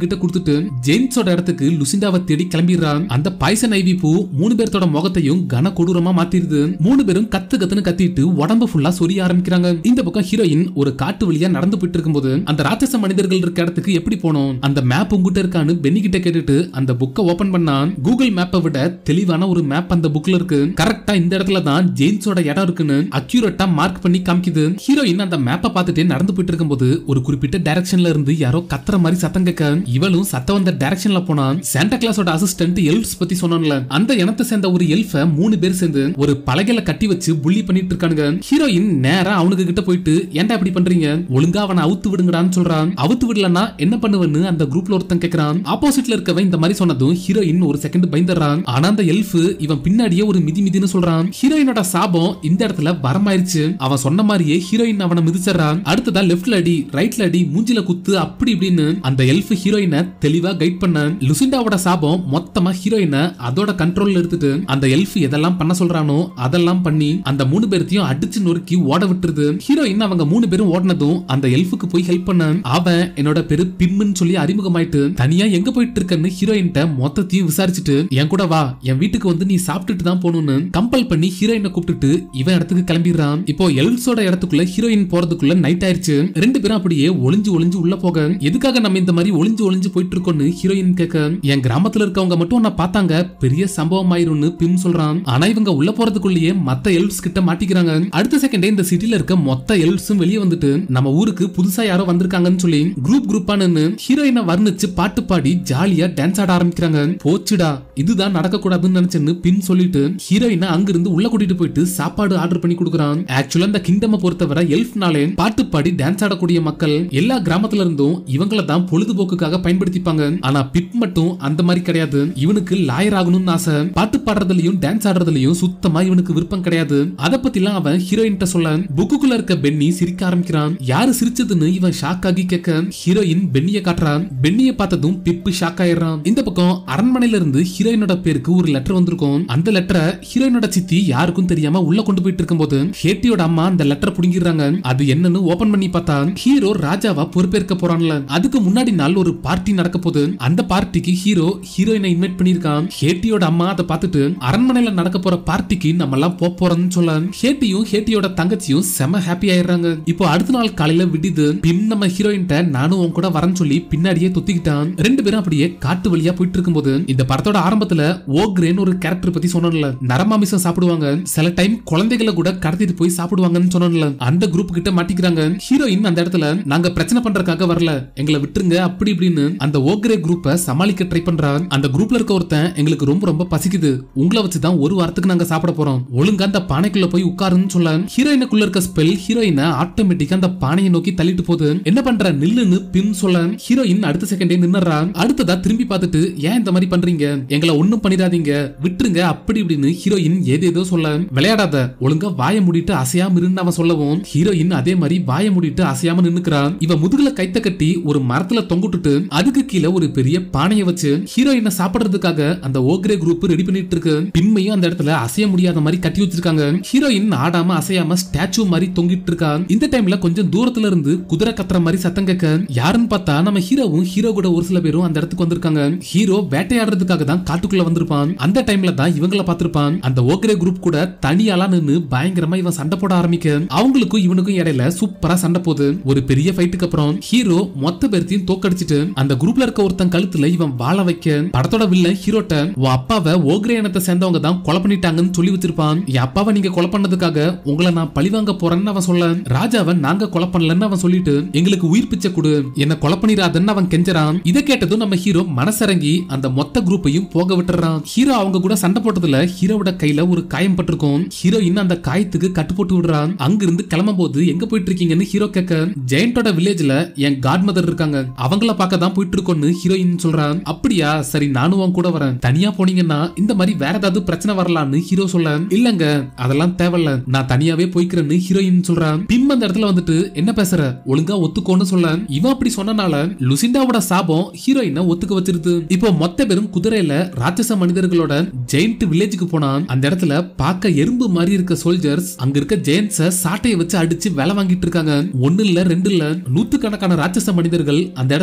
கிட்ட கொடுத்துட்டு ஜேம்ஸோட இடத்துக்கு லுசிண்டாவை தேடி கிளம்பிடுறான் அந்த பாய்சன் ஐவி பூ மூணு பேர்த்தோட முகத்தையும் கன கொடூரமா மாத்திருது மூணு பேரும் கத்து கத்துன்னு கத்திட்டு உடம்பு ஃபுல்லா சொரிய ஆரம்பிக்கிறாங்க இந்த பக்கம் ஹீரோயின் ஒரு காட்டு வழியா நடந்து போயிட்டு இருக்கும்போது அந்த ராட்சச மனிதர்கள் இருக்க இடத்துக்கு எப்படி போனோம் அந்த மேப் உங்ககிட்ட இருக்கான்னு பென்னி கிட்ட கேட்டுட்டு அந்த புக்கை ஓபன் பண்ணா கூகுள் மேப்பை விட தெளிவான ஒரு மேப் அந்த புக்ல இருக்கு கரெக்டா இந்த இடத்துல தான் ஜேம்ஸோட இடம் இருக்குன்னு அக்யூரேட்டா மார்க் பண்ணி காமிக்குது ஹீரோயின் அந்த மேப்பை பார்த்துட்டே நடந்து போயிட்டு இருக்கும்போது ஒரு குறிப்பிட்ட டைரக்ஷன்ல இருந்து யாரோ கத்துற மாதிரி சத்தம் கேட்க இவளும் சத்தம் வந்த டைரக்ஷன்ல போனா சாண்டா கிளாஸோட அசிஸ்டன்ட் எல்ஃப்ஸ் பத்தி சொன்னான்ல அந்த இனத்தை சேர்ந்த ஒரு எல்ஃப மூணு பேர் சேர்ந்து ஒரு பலகையில கட்டி வச்சு புள்ளி பண்ணிட்டு இருக்கானுங்க ஹீரோயின் நேரா அவனுக்கு கிட்ட போயிட்டு ஏன்டா இப்படி பண்றீங்க ஒழுங்கா அவனை அவுத்து விடுங்கடான்னு சொல்றான் அவுத்து விடலன்னா என்ன பண்ணுவேன்னு அந்த குரூப்ல ஒருத்தன் கேக்குறான் ஆப்போசிட்ல இருக்கவன் இந்த மாதிரி சொன்னதும் ஹீரோயின் ஒரு செகண்ட் பயந்துடுறான் ஆனா அந்த எல்ஃப் இவன் பின்னாடியே ஒரு மிதி மிதின்னு சொல்றான் ஹீரோயினோட சாபம் இந்த இடத்துல வரமாயிருச்சு அவன் சொன்ன மாதிரியே ஹீரோயின் அவனை மிதிச்சிடறான் அடுத்ததா லெஃப்ட்ல அடி ரைட்ல அடி மூஞ்சில குத்து அப்படி இப்படின்னு அந்த எல்ஃப் ஹீரோயினை தெளிவா கைட் பண்ண லுசிண்டாவோட சாபம் மொத்தமா ஹீரோயினை அதோட கண்ட்ரோல்ல எடுத்துட்டு அந்த எல்ஃப் எதெல்லாம் பண்ண சொல்றானோ அதெல்லாம் பண்ணி அந்த மூணு பேர்த்தையும் அடிச்சு நொறுக்கி ஓட விட்டுருது ஹீரோயின் அவங்க மூணு பேரும் ஓடினதும் அந்த எல்ஃபுக்கு போய் ஹெல்ப் பண்ண அவன் என்னோட பேரு பிம்முன்னு சொல்லி அறிமுகமாயிட்டு தனியா எங்க போயிட்டு இருக்கன்னு ஹீரோயின்ட்ட மொத்தத்தையும் விசாரிச்சுட்டு என் கூட வா என் வீட்டுக்கு வந்து நீ சாப்பிட்டுட்டு தான் போகணும்னு கம்பல் பண்ணி ஹீரோயினை கூப்பிட்டுட்டு இவன் இடத்துக்கு கிளம்பிடுறான் இப்போ எல்ஸோட இடத்துக்குள்ள ஹீரோயின் போறதுக்குள்ள நைட் ஆயிருச்சு ரெண்டு பேரும் அப்படியே ஒளிஞ்சு ஒளிஞ்சு உள்ள போக எதுக்காக நம்ம இந்த மாதிரி ஒளிஞ்சு ஒளிஞ்சு போயிட்டு இருக்கோம்னு ஹீரோயின் கேட்க என் கிராமத்துல இருக்கவங்க மட்டும் உன்னை பார்த்தாங்க பெரிய சம்பவம் ஆயிரும்னு பிம் சொல்றான் ஆனா இவங்க உள்ள போறதுக்குள்ளேயே மத்த எல்ப்ஸ் கிட்ட மாட்டிக்கிறாங்க அடுத்த செகண்டே இந்த சிட்டில இருக்க மொத்த எல்ப்ஸும் வெளியே வந்துட்டு நம்ம ஊருக்கு புதுசா யாரோ வந்திருக்காங்கன்னு சொல்லி குரூப் குரூப்பா நின்னு ஹீரோயினை வர்ணிச்சு பாட்டு பாடி ஜாலியா டான்ஸ் ஆட ஆரம்பிக்கிறாங்க போச்சுடா இதுதான் நடக்க கூடாதுன்னு நினைச்சேன்னு பின் சொல்லிட்டு ஹீரோயினை அங்கிருந்து உள்ள கூட்டிட்டு போயிட்டு சாப்பாடு ஆர்டர் பண்ணி கொடுக்குறான் ஆக்சுவலா இந்த கிங்டம் பொறுத்தவரை எல்ஃப்னாலே பாட்டு பாடி டான்ஸ் ஆடக்கூடிய மக்கள் எல்லா கிராமத்துல இருந்தும் இவங்கள தான் பொழுதுபோக்குக்காக பயன்படுத்திப்பாங்க ஆனா பிப் மட்டும் அந்த மாதிரி கிடையாது இவனுக்கு லாயர் ஆகணும்னு ஆசை பாட்டு பாடுறதுலயும் டான்ஸ் ஆடுறதுலயும் சுத்தமா இவனுக்கு விருப்பம் கிடையாது அத பத்திலாம் அவன் ஹீரோயின் சொல்ல புக்குக்குள்ள இருக்க பென்னி சிரிக்க ஆரம்பிக்கிறான் யாரு சிரிச்சதுன்னு இவன் ஷாக் ஆகி கேட்க ஹீரோயின் பென்னிய காட்டுறான் பென்னிய பார்த்ததும் பிப்பு ஷாக் ஆயிடுறான் இந்த பக்கம் அரண்மனையில இருந்து ஹீரோயினோட பேருக்கு ஒரு லெட்டர் வந்திருக்கும் அந்த லெட்டரை ஹீரோயினோட சித்தி யாருக்கும் தெரியாம உள்ள கொண்டு போயிட்டு இருக்கும்போது ஹேட்டியோட அம்மா அந்த லெட்டர் புடுங்கிடுறாங்க அது என்னன்னு ஓபன் பண்ணி பார்த்தா ஹீரோ ராஜாவா பொறுப்பேற்க போறான்ல அதுக்கு முன்னாடி நாள் ஒரு பார்ட்டி நடக்க போகுது அந்த பார்ட்டிக்கு ஹீரோ ஹீரோயினை இன்வைட் பண்ணிருக்கான் ஹேட்டியோட அம்மா அதை பார்த்துட்டு அரண்மனையில நடக்க போற பார்ட்டிக்கு நம்ம எல்லாம் போப் போறோம்னு சொல்ல ஹேட்டியும் ஹேட்டியோட தங்கச்சியும் செம ஹாப்பி ஆயிடுறாங்க இப்போ அடுத்த நாள் காலையில விடிது பின் நம்ம ஹீரோயின்ட்ட நானும் உன் கூட வரேன்னு சொல்லி பின்னாடியே தொத்திக்கிட்டான் ரெண்டு பேரும் அப்படியே காட்டு வழியா போயிட்டு இருக்கும்போது இந்த படத்தோட ஆரம்பத்துல ஓக்ரேன்னு ஒரு கேரக்டர் பத்தி சொன்னோம்ல நரமாமிசம் சாப்பிடுவாங்க சில டைம் குழந்தைகளை கூட கடத்திட்டு போய் சாப்பிடுவாங்கன்னு சொன்னோம்ல அந்த குரூப் கிட்ட மாட்டிக்கிறாங்க ஹீரோயின் அந்த இடத்துல நாங்க பிரச்சனை பண்றதுக்காக வரல எங்களை விட்டுருங்க அப்படி இப்படின்னு அந்த ஓக்ரே குரூப்பை சமாளிக்க ட்ரை பண்றான் அந்த குரூப்ல இருக்க ஒருத்தன் எங்களுக்கு ரொம்ப ரொம்ப பசிக்குது உங்களை வச்சுதான் ஒரு வாரத்துக்கு நாங்க சாப்பிட போறோம் ஒழுங்கா அந்த பானைக்குள்ள போய் உட்காருன்னு சொல்ல ஹீரோயினுக்குள்ள இருக்க ஸ்பெல் ஹீரோயினை ஆட்டோமேட்டிக்கா அந்த பானையை நோக்கி தள்ளிட்டு போகுது என்ன பண்ற நில்லுன்னு பின் சொல்ல ஹீரோயின் அடுத்த செகண்டே நின்னுறா அடுத்ததா திரும்பி பார்த்துட்டு ஏன் இந்த மாதிரி பண்றீங்க எங்களை ஒண்ணும் பண்ணிடாதீங்க விட்டுருங்க அப்படி இப்படின்னு ஹீரோயின் ஏதேதோ சொல்ல விளையாடாத ஒழுங்கா வாய மூடிட்டு அசையாம இருந்து அவன் சொல்லவும் ஹீரோயின் அதே மாதிரி வாய மூடிட்டு அசையாம நின்னுக்கிறான் இவ முதுகுல கைத்த கட்டி ஒரு மரத்துல தொங்குட்டுட்டு அதுக்கு கீழே ஒரு பெரிய பானையை வச்சு ஹீரோயினை சாப்பிடுறதுக்காக அந்த ஓக்ரே குரூப் ரெடி பண்ணிட்டு இருக்கு பிம்மையும் அந்த இடத்துல அசைய முடியாத மாதிரி கட்டி வச்சிருக்காங்க ஹீரோயின் ஆடாம அசையாம ஸ்டாச்சு மாதிரி தொங்கிட்டு இருக்கா இந்த டைம்ல கொஞ்சம் தூரத்துல இருந்து குதிரை கத்துற மாதிரி சத்தம் கேட்க யாருன்னு பார்த்தா நம்ம ஹீரோவும் ஹீரோ கூட ஒரு சில பேரும் அந்த இடத்துக்கு வந்திருக்காங்க ஹீரோ வேட்டையாடுறதுக்காக தான் காட்டுக்குள்ள வந்திருப்பான் அந்த டைம்ல தான் இவங்கள பார்த்திருப்பான் அந்த ஓக்ரே குரூப் கூட தனியாலா நின்னு பயங்கரமா இவன் சண்டை போட ஆரம்பிக்க அவங்களுக்கும் இவனுக்கும் இடையில சூப்பரா சண்டை போகுது ஒரு பெரிய ஃபைட்டுக்கு அப்புறம் ஹீரோ மொத்த பேர்த்தையும் தோக்கடிச்சிட்டு அந்த குரூப்ல இருக்க ஒருத்தன் கழுத்துல இவன் வாழ வைக்க படத்தோட வில்லன் ஹீரோட்ட உன் அப்பாவை ஓக்ரே இனத்தை சேர்ந்தவங்க தான் கொலை பண்ணிட்டாங்கன்னு சொல்லி வச்சிருப்பான் என் அப்பாவை நீங்க கொலை பண்ணதுக்காக உங்களை நான் பழிவாங்க போறேன்னு அவன் சொல்ல ராஜாவை நாங்க கொலை பண்ணலன்னு அவன் சொல்லிட்டு எங்களுக்கு உயிர் பிச்சை கொடு என்ன கொலை பண்ணிடாதன்னு அவன் கெஞ்சறான் இதை கேட்டதும் நம்ம ஹீரோ மனசிறங்கி அந்த மொத்த குரூப்பையும் போக விட்டுறான் ஹீரோ அவங்க கூட சண்டை போட்டதுல ஹீரோவோட கையில ஒரு காயம் பட்டிருக்கும் ஹீரோயின் அந்த காயத்துக்கு கட்டு போட்டு விடுறான் அங்கிருந்து கிளம்பும் போது எங்க போயிட்டு இருக்கீங்கன்னு ஹீரோ கேட்க ஜெயண்டோட வில்லேஜ்ல என் காட் மதர் இருக்காங்க அவங்கள பார்க்க தான் போயிட்டு இருக்கோம்னு ஹீரோயின் சொல்றான் அப்படியா சரி நானும் உன் கூட வரேன் தனியா போனீங்கன்னா இந்த மாதிரி வேற ஏதாவது பிரச்சனை வரலாம்னு ஹீரோ சொல்ல இல்லங்க அதெல்லாம் தேவையில்ல நான் தனியாவே போய்க்கிறேன்னு ஹீரோயின் சொல்றான் பிம் அந்த இடத்துல வந்துட்டு என்ன பேசுற ஒழுங்கா ஒத்துக்கோன்னு சொல்ல இவன் அப்படி சொன்னனால லுசிண்டாவோட சாபம் ஹீரோயினை ஒத்துக்க வச்சிருது இப்போ மொத்த பேரும் குதிரையில ராட்சச மனிதர்களோட ஜெயிண்ட் வில்லேஜுக்கு போனான் அந்த இடத்துல பார்க்க எறும்பு மாதிரி இருக்க சோல்ஜர்ஸ் அங்க இருக்க ஜெயின்ஸ சாட்டையை வச்சு அடிச்சு வேலை வாங்கிட்டு இருக்காங்க ஒண்ணு இல்ல ரெண்டு இல்ல நூத்துக்கணக்கான ராட்சச மனிதர்கள் அந்த இடத்துல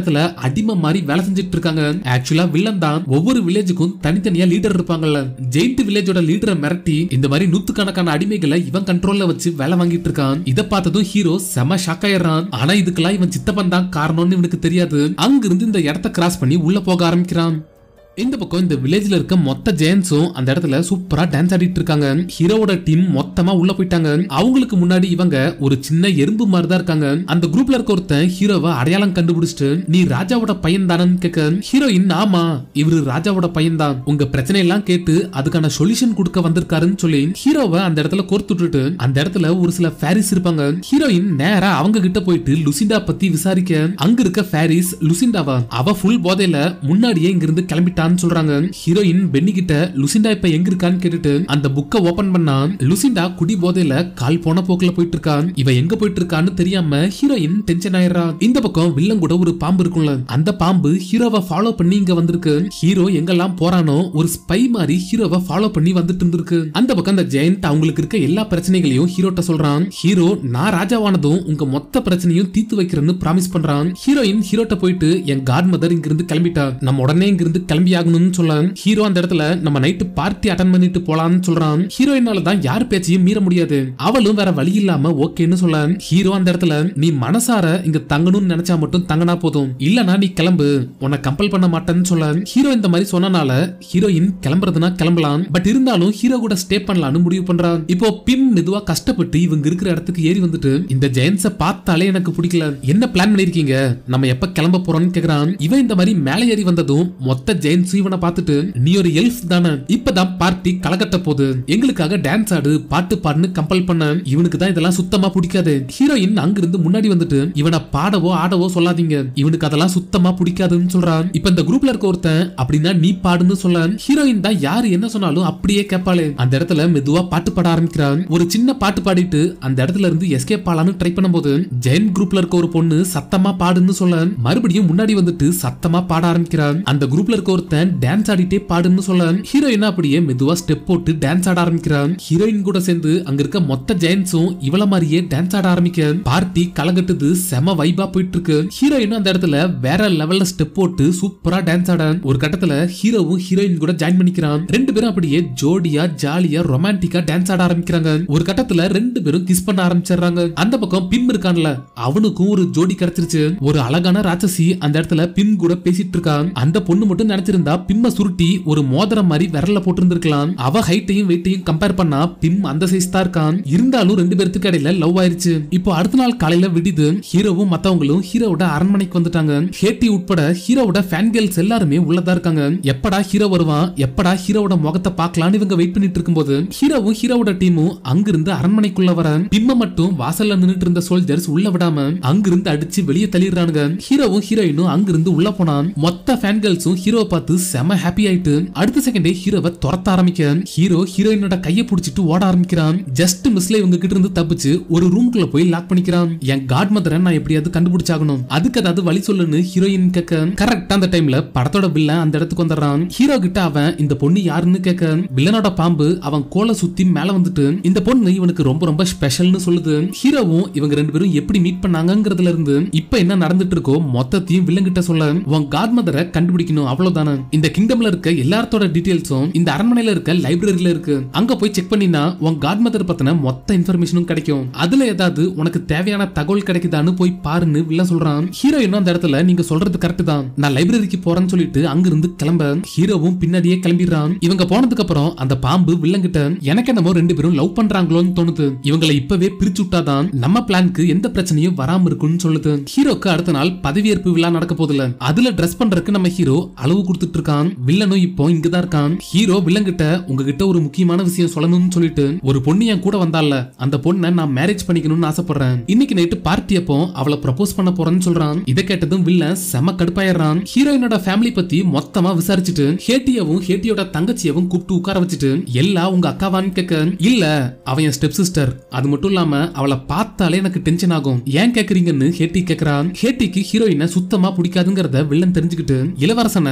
அடிமை மாதிரி வேலை செஞ்சுட்டு இருக்காங்க ஆக்சுவலா வில்லன் தான் ஒவ்வொரு வில்லேஜுக்கும் தனித்தனியா லீடர் இருப்பாங்கல்ல ஜெயிண்ட் வில்லேஜோட லீடரை மிரட்டி இந்த மாதிரி நூத்துக்கணக்கான அடிமைகளை இவன் கண்ட்ரோல்ல வச்சு வேலை வாங்கிட்டு இருக்கான் இத பார்த்ததும் ஹீரோ செம ஷாக் ஆயிடுறான் ஆனா இதுக்கெல்லாம் இவன் சித்தப்பன் தான் காரணம்னு இவனுக்கு தெரியாது அங்கிருந்து இந்த இடத்த கிராஸ் பண்ணி உள்ள போக ஆரம்பிக்கிறான் இந்த பக்கம் இந்த வில்லேஜ்ல இருக்க மொத்த ஜெயன்ஸும் அந்த இடத்துல சூப்பரா டான்ஸ் ஆடிட்டு இருக்காங்க ஹீரோவோட டீம் மொத்தமா உள்ள போயிட்டாங்க அவங்களுக்கு முன்னாடி இவங்க ஒரு சின்ன எறும்பு மாதிரி தான் இருக்காங்க அந்த குரூப்ல இருக்க ஒருத்தன் ஹீரோவை அடையாளம் கண்டுபிடிச்சிட்டு நீ ராஜாவோட பையன் தானன்னு கேட்க ஹீரோயின் ஆமா இவரு ராஜாவோட பையன் தான் உங்க பிரச்சனை எல்லாம் கேட்டு அதுக்கான சொல்யூஷன் கொடுக்க வந்திருக்காருன்னு சொல்லி ஹீரோவை அந்த இடத்துல கோர்த்து விட்டுட்டு அந்த இடத்துல ஒரு சில ஃபேரிஸ் இருப்பாங்க ஹீரோயின் நேரா அவங்க கிட்ட போயிட்டு லுசிண்டா பத்தி விசாரிக்க அங்க இருக்க ஃபேரிஸ் லுசிண்டாவா அவ ஃபுல் போதையில முன்னாடியே இங்க இருந்து கிளம்பிட்டான்னு சொல்றாங்க ஹீரோயின் பென்னி கிட்ட லுசிண்டா இப்ப எங்க இருக்கான்னு கேட்டுட்டு அந்த புக்கை ஓபன் பண்ணா லுசிண்டா குடி போதையில கால் போன போக்குல போயிட்டு இருக்கா இவ எங்க போயிட்டு இருக்கான்னு தெரியாம ஹீரோயின் டென்ஷன் ஆயிடுறா இந்த பக்கம் வில்லன் கூட ஒரு பாம்பு இருக்கும்ல அந்த பாம்பு ஹீரோவை ஃபாலோ பண்ணி இங்க வந்திருக்கு ஹீரோ எங்கெல்லாம் போறானோ ஒரு ஸ்பை மாதிரி ஹீரோவை ஃபாலோ பண்ணி வந்துட்டு இருந்திருக்கு அந்த பக்கம் அந்த ஜெயண்ட் அவங்களுக்கு இருக்க எல்லா பிரச்சனைகளையும் ஹீரோட்ட சொல்றான் ஹீரோ நான் ராஜாவானதும் உங்க மொத்த பிரச்சனையும் தீர்த்து வைக்கிறேன்னு ப்ராமிஸ் பண்றான் ஹீரோயின் ஹீரோட்ட போயிட்டு என் காட் மதர் இங்க இருந்து கிளம்பிட்டா நம்ம உடனே இங்க இருந்து கிளம்பி ஆகணும்னு சொல்ல ஹீரோ அந்த இடத்துல நம்ம நைட்டு பார்ட்டி அட்டன் பண்ணிட்டு போலாம்னு சொல்றான் ஹீரோயினால தான் யார் பேச்சையும் மீற முடியாது அவளும் வேற வழி இல்லாம ஓகேன்னு சொல்ல ஹீரோ அந்த இடத்துல நீ மனசார இங்க தங்கணும்னு நினைச்சா மட்டும் தங்கனா போதும் இல்லனா நீ கிளம்பு உன்னை கம்பல் பண்ண மாட்டேன்னு சொல்ல ஹீரோ இந்த மாதிரி சொன்னனால ஹீரோயின் கிளம்புறதுனா கிளம்பலாம் பட் இருந்தாலும் ஹீரோ கூட ஸ்டே பண்ணலாம்னு முடிவு பண்றான் இப்போ பிம் மெதுவா கஷ்டப்பட்டு இவங்க இருக்கிற இடத்துக்கு ஏறி வந்துட்டு இந்த ஜெயன்ஸ பார்த்தாலே எனக்கு பிடிக்கல என்ன பிளான் பண்ணிருக்கீங்க நம்ம எப்ப கிளம்ப போறோம்னு கேக்குறான் இவன் இந்த மாதிரி மேலே ஏறி வந்ததும் மொத்த ஜெயன்ஸ் இவனை பார்த்துட்டு நீ ஒரு எல்ஃப் தானே இப்பதான் பார்ட்டி கலகட்ட போகுது எங்களுக்காக டான்ஸ் ஆடு பாட்டு பாடுன்னு கம்பல் பண்ண இவனுக்கு தான் இதெல்லாம் சுத்தமா பிடிக்காது ஹீரோயின் அங்கிருந்து முன்னாடி வந்துட்டு இவனை பாடவோ ஆடவோ சொல்லாதீங்க இவனுக்கு அதெல்லாம் சுத்தமா பிடிக்காதுன்னு சொல்றான் இப்ப இந்த குரூப்ல இருக்க ஒருத்தன் அப்படின்னா நீ பாடுன்னு சொல்ல ஹீரோயின் தான் யாரு என்ன சொன்னாலும் அப்படியே கேட்பாளே அந்த இடத்துல மெதுவா பாட்டு பாட ஆரம்பிக்கிறான் ஒரு சின்ன பாட்டு பாடிட்டு அந்த இடத்துல இருந்து எஸ்கேப் ஆலான்னு ட்ரை பண்ணும்போது ஜெயின் குரூப்ல இருக்க ஒரு பொண்ணு சத்தமா பாடுன்னு சொல்ல மறுபடியும் முன்னாடி வந்துட்டு சத்தமா பாட ஆரம்பிக்கிறான் அந்த குரூப்ல இருக்க ஒருத்தன் டான்ஸ் ஆடிட்டே பாடுன்னு சொல்ல ஹீரோயின் அப்படியே மெதுவா ஸ்டெப் போட்டு டான்ஸ் ஆட ஆரம்பிக்கிறான் ஹீரோயின் கூட சேர்ந்து அங்க இருக்க மொத்த ஜெயின்ஸும் இவள மாதிரியே டான்ஸ் ஆட ஆரம்பிக்க பார்ட்டி கலகட்டுது செம வைபா போயிட்டு இருக்கு ஹீரோயினும் அந்த இடத்துல வேற லெவல்ல ஸ்டெப் போட்டு சூப்பரா டான்ஸ் ஆட ஒரு கட்டத்துல ஹீரோவும் ஹீரோயின் கூட ஜாயின் பண்ணிக்கிறான் ரெண்டு பேரும் அப்படியே ஜோடியா ஜாலியா ரொமான்டிக்கா டான்ஸ் ஆட ஆரம்பிக்கிறாங்க ஒரு கட்டத்துல ரெண்டு பேரும் கிஸ் பண்ண ஆரம்பிச்சிடுறாங்க அந்த பக்கம் பிம் இருக்கான்ல அவனுக்கும் ஒரு ஜோடி கிடைச்சிருச்சு ஒரு அழகான ராட்சசி அந்த இடத்துல பிம் கூட பேசிட்டு இருக்கான் அந்த பொண்ணு மட்டும் நினைச்சிருந்தா பிம்ம சுருட்டி ஒரு மோதிரம் மாதிரி விரல்ல போட்டு இருந்திருக்கலாம் அவ ஹைட்டையும் வெயிட்டையும் கம்பேர் பண்ணா பிம் அந்த சைஸ் தான் இருக்கான் இருந்தாலும் ரெண்டு பேருக்கு இடையில லவ் ஆயிருச்சு இப்போ அடுத்த நாள் காலையில விடிது ஹீரோவும் மத்தவங்களும் ஹீரோவோட அரண்மனைக்கு வந்துட்டாங்க ஹேட்டி உட்பட ஹீரோவோட ஃபேன் கேர்ள்ஸ் எல்லாருமே உள்ளதா இருக்காங்க எப்படா ஹீரோ வருவான் எப்படா ஹீரோவோட முகத்தை பார்க்கலாம்னு இவங்க வெயிட் பண்ணிட்டு இருக்கும்போது ஹீரோவும் ஹீரோவோட டீமும் அங்கிருந்து அரண்மனைக்குள்ள வர பிம்ம மட்டும் வாசல்ல நின்னுட்டு இருந்த சோல்ஜர்ஸ் உள்ள விடாம அங்கிருந்து அடிச்சு வெளியே தள்ளிடுறானுங்க ஹீரோவும் ஹீரோயினும் அங்கிருந்து உள்ள போனான் மொத்த ஃபேன் கேர்ள்ஸும் ஹீரோவை பார்த்து செம ஹாப்பி ஆயிட்டு அடுத்த செகண்டே ஹீரோவை துரத்த ஆரம்பிக்க ஹீரோ ஹீரோயினோட கையை பிடிச்சிட்டு ஓட ஆரம்பிக்கிறான் ஜஸ்ட் மிஸ்ல இவங்க கிட்ட இருந்து தப்பிச்சு ஒரு ரூம்குள்ள போய் லாக் பண்ணிக்கிறான் என் காட் மதரை நான் எப்படியாவது கண்டுபிடிச்சாகணும் அதுக்கு ஏதாவது வழி சொல்லுன்னு ஹீரோயின் கேட்க கரெக்டா அந்த டைம்ல படத்தோட வில்லன் அந்த இடத்துக்கு வந்துடுறான் ஹீரோ கிட்ட அவன் இந்த பொண்ணு யாருன்னு கேட்க வில்லனோட பாம்பு அவன் கோலை சுத்தி மேல வந்துட்டு இந்த பொண்ணு இவனுக்கு ரொம்ப ரொம்ப ஸ்பெஷல்னு சொல்லுது ஹீரோவும் இவங்க ரெண்டு பேரும் எப்படி மீட் பண்ணாங்கங்கிறதுல இருந்து இப்ப என்ன நடந்துட்டு இருக்கோ மொத்தத்தையும் வில்லன் கிட்ட சொல்ல உன் காட் மதரை கண்டுபிடிக்கணும் அவ்வளவுதானே இந்த கிங்டம்ல இருக்க எல்லாத்தோட டீடைல்ஸும் இந்த அரண்மனையில இருக்க லைப்ரரியில இருக்கு அங்க போய் செக் பண்ணினா உன் காட் மதர் பத்தின மொத்த இன்ஃபர்மேஷனும் கிடைக்கும் அதுல ஏதாவது உனக்கு தேவையான தகவல் கிடைக்குதான்னு போய் பாருன்னு வில்லன் சொல்றான் ஹீரோயினும் அந்த இடத்துல நீங்க சொல்றது கரெக்ட் தான் நான் லைப்ரரிக்கு போறேன்னு சொல்லிட்டு அங்கிருந்து கிளம்ப ஹீரோவும் பின்னாடியே கிளம்பிடுறான் இவங்க போனதுக்கு அப்புறம் அந்த பாம்பு வில்லன் கிட்ட எனக்கு என்னமோ ரெண்டு பேரும் லவ் பண்றாங்களோன்னு தோணுது இவங்களை இப்பவே பிரிச்சு விட்டாதான் நம்ம பிளானுக்கு எந்த பிரச்சனையும் வராம இருக்கும்னு சொல்லுது ஹீரோக்கு அடுத்த நாள் பதவியேற்பு விழா நடக்க போதுல அதுல ட்ரெஸ் பண்றதுக்கு நம்ம ஹீரோ அளவு கொடுத்துட்டு இருக்கான் வில்லனும் இப்போ இங்கதான் இருக்கான் ஹீரோ வில்லன் கிட்ட உங்ககிட்ட ஒரு முக்கியமான விஷயம் சொல்லணும்னு சொல்லிட்டு ஒரு பொண்ணு என் கூட வந்தால அந்த பொண்ணை நான் மேரேஜ் பண்ணிக்கணும்னு ஆசைப்படுறேன் இன்னைக்கு நைட்டு பார்ட்டி அப்போ அவளை ப்ரப்போஸ் பண்ண போறேன்னு சொல்றான் இதை கேட்டதும் வில்லன் செம கடுப்பாயிடுறான் ஹீரோயினோட ஃபேமிலி பத்தி மொத்தமா விசாரிச்சுட்டு ஹேட்டியவும் ஹேட்டியோட தங்கச்சியவும் கூப்பிட்டு உட்கார வச்சுட்டு எல்லாம் உங்க அக்காவான்னு கேட்க இல்ல அவன் என் ஸ்டெப் சிஸ்டர் அது மட்டும் இல்லாம அவளை பார்த்தாலே எனக்கு டென்ஷன் ஆகும் ஏன் கேக்குறீங்கன்னு ஹேட்டி கேக்குறான் ஹேட்டிக்கு ஹீரோயினை சுத்தமா பிடிக்காதுங்கிறத வில்லன் தெரிஞ்சுக்கிட்டு இளவரசனை உங்க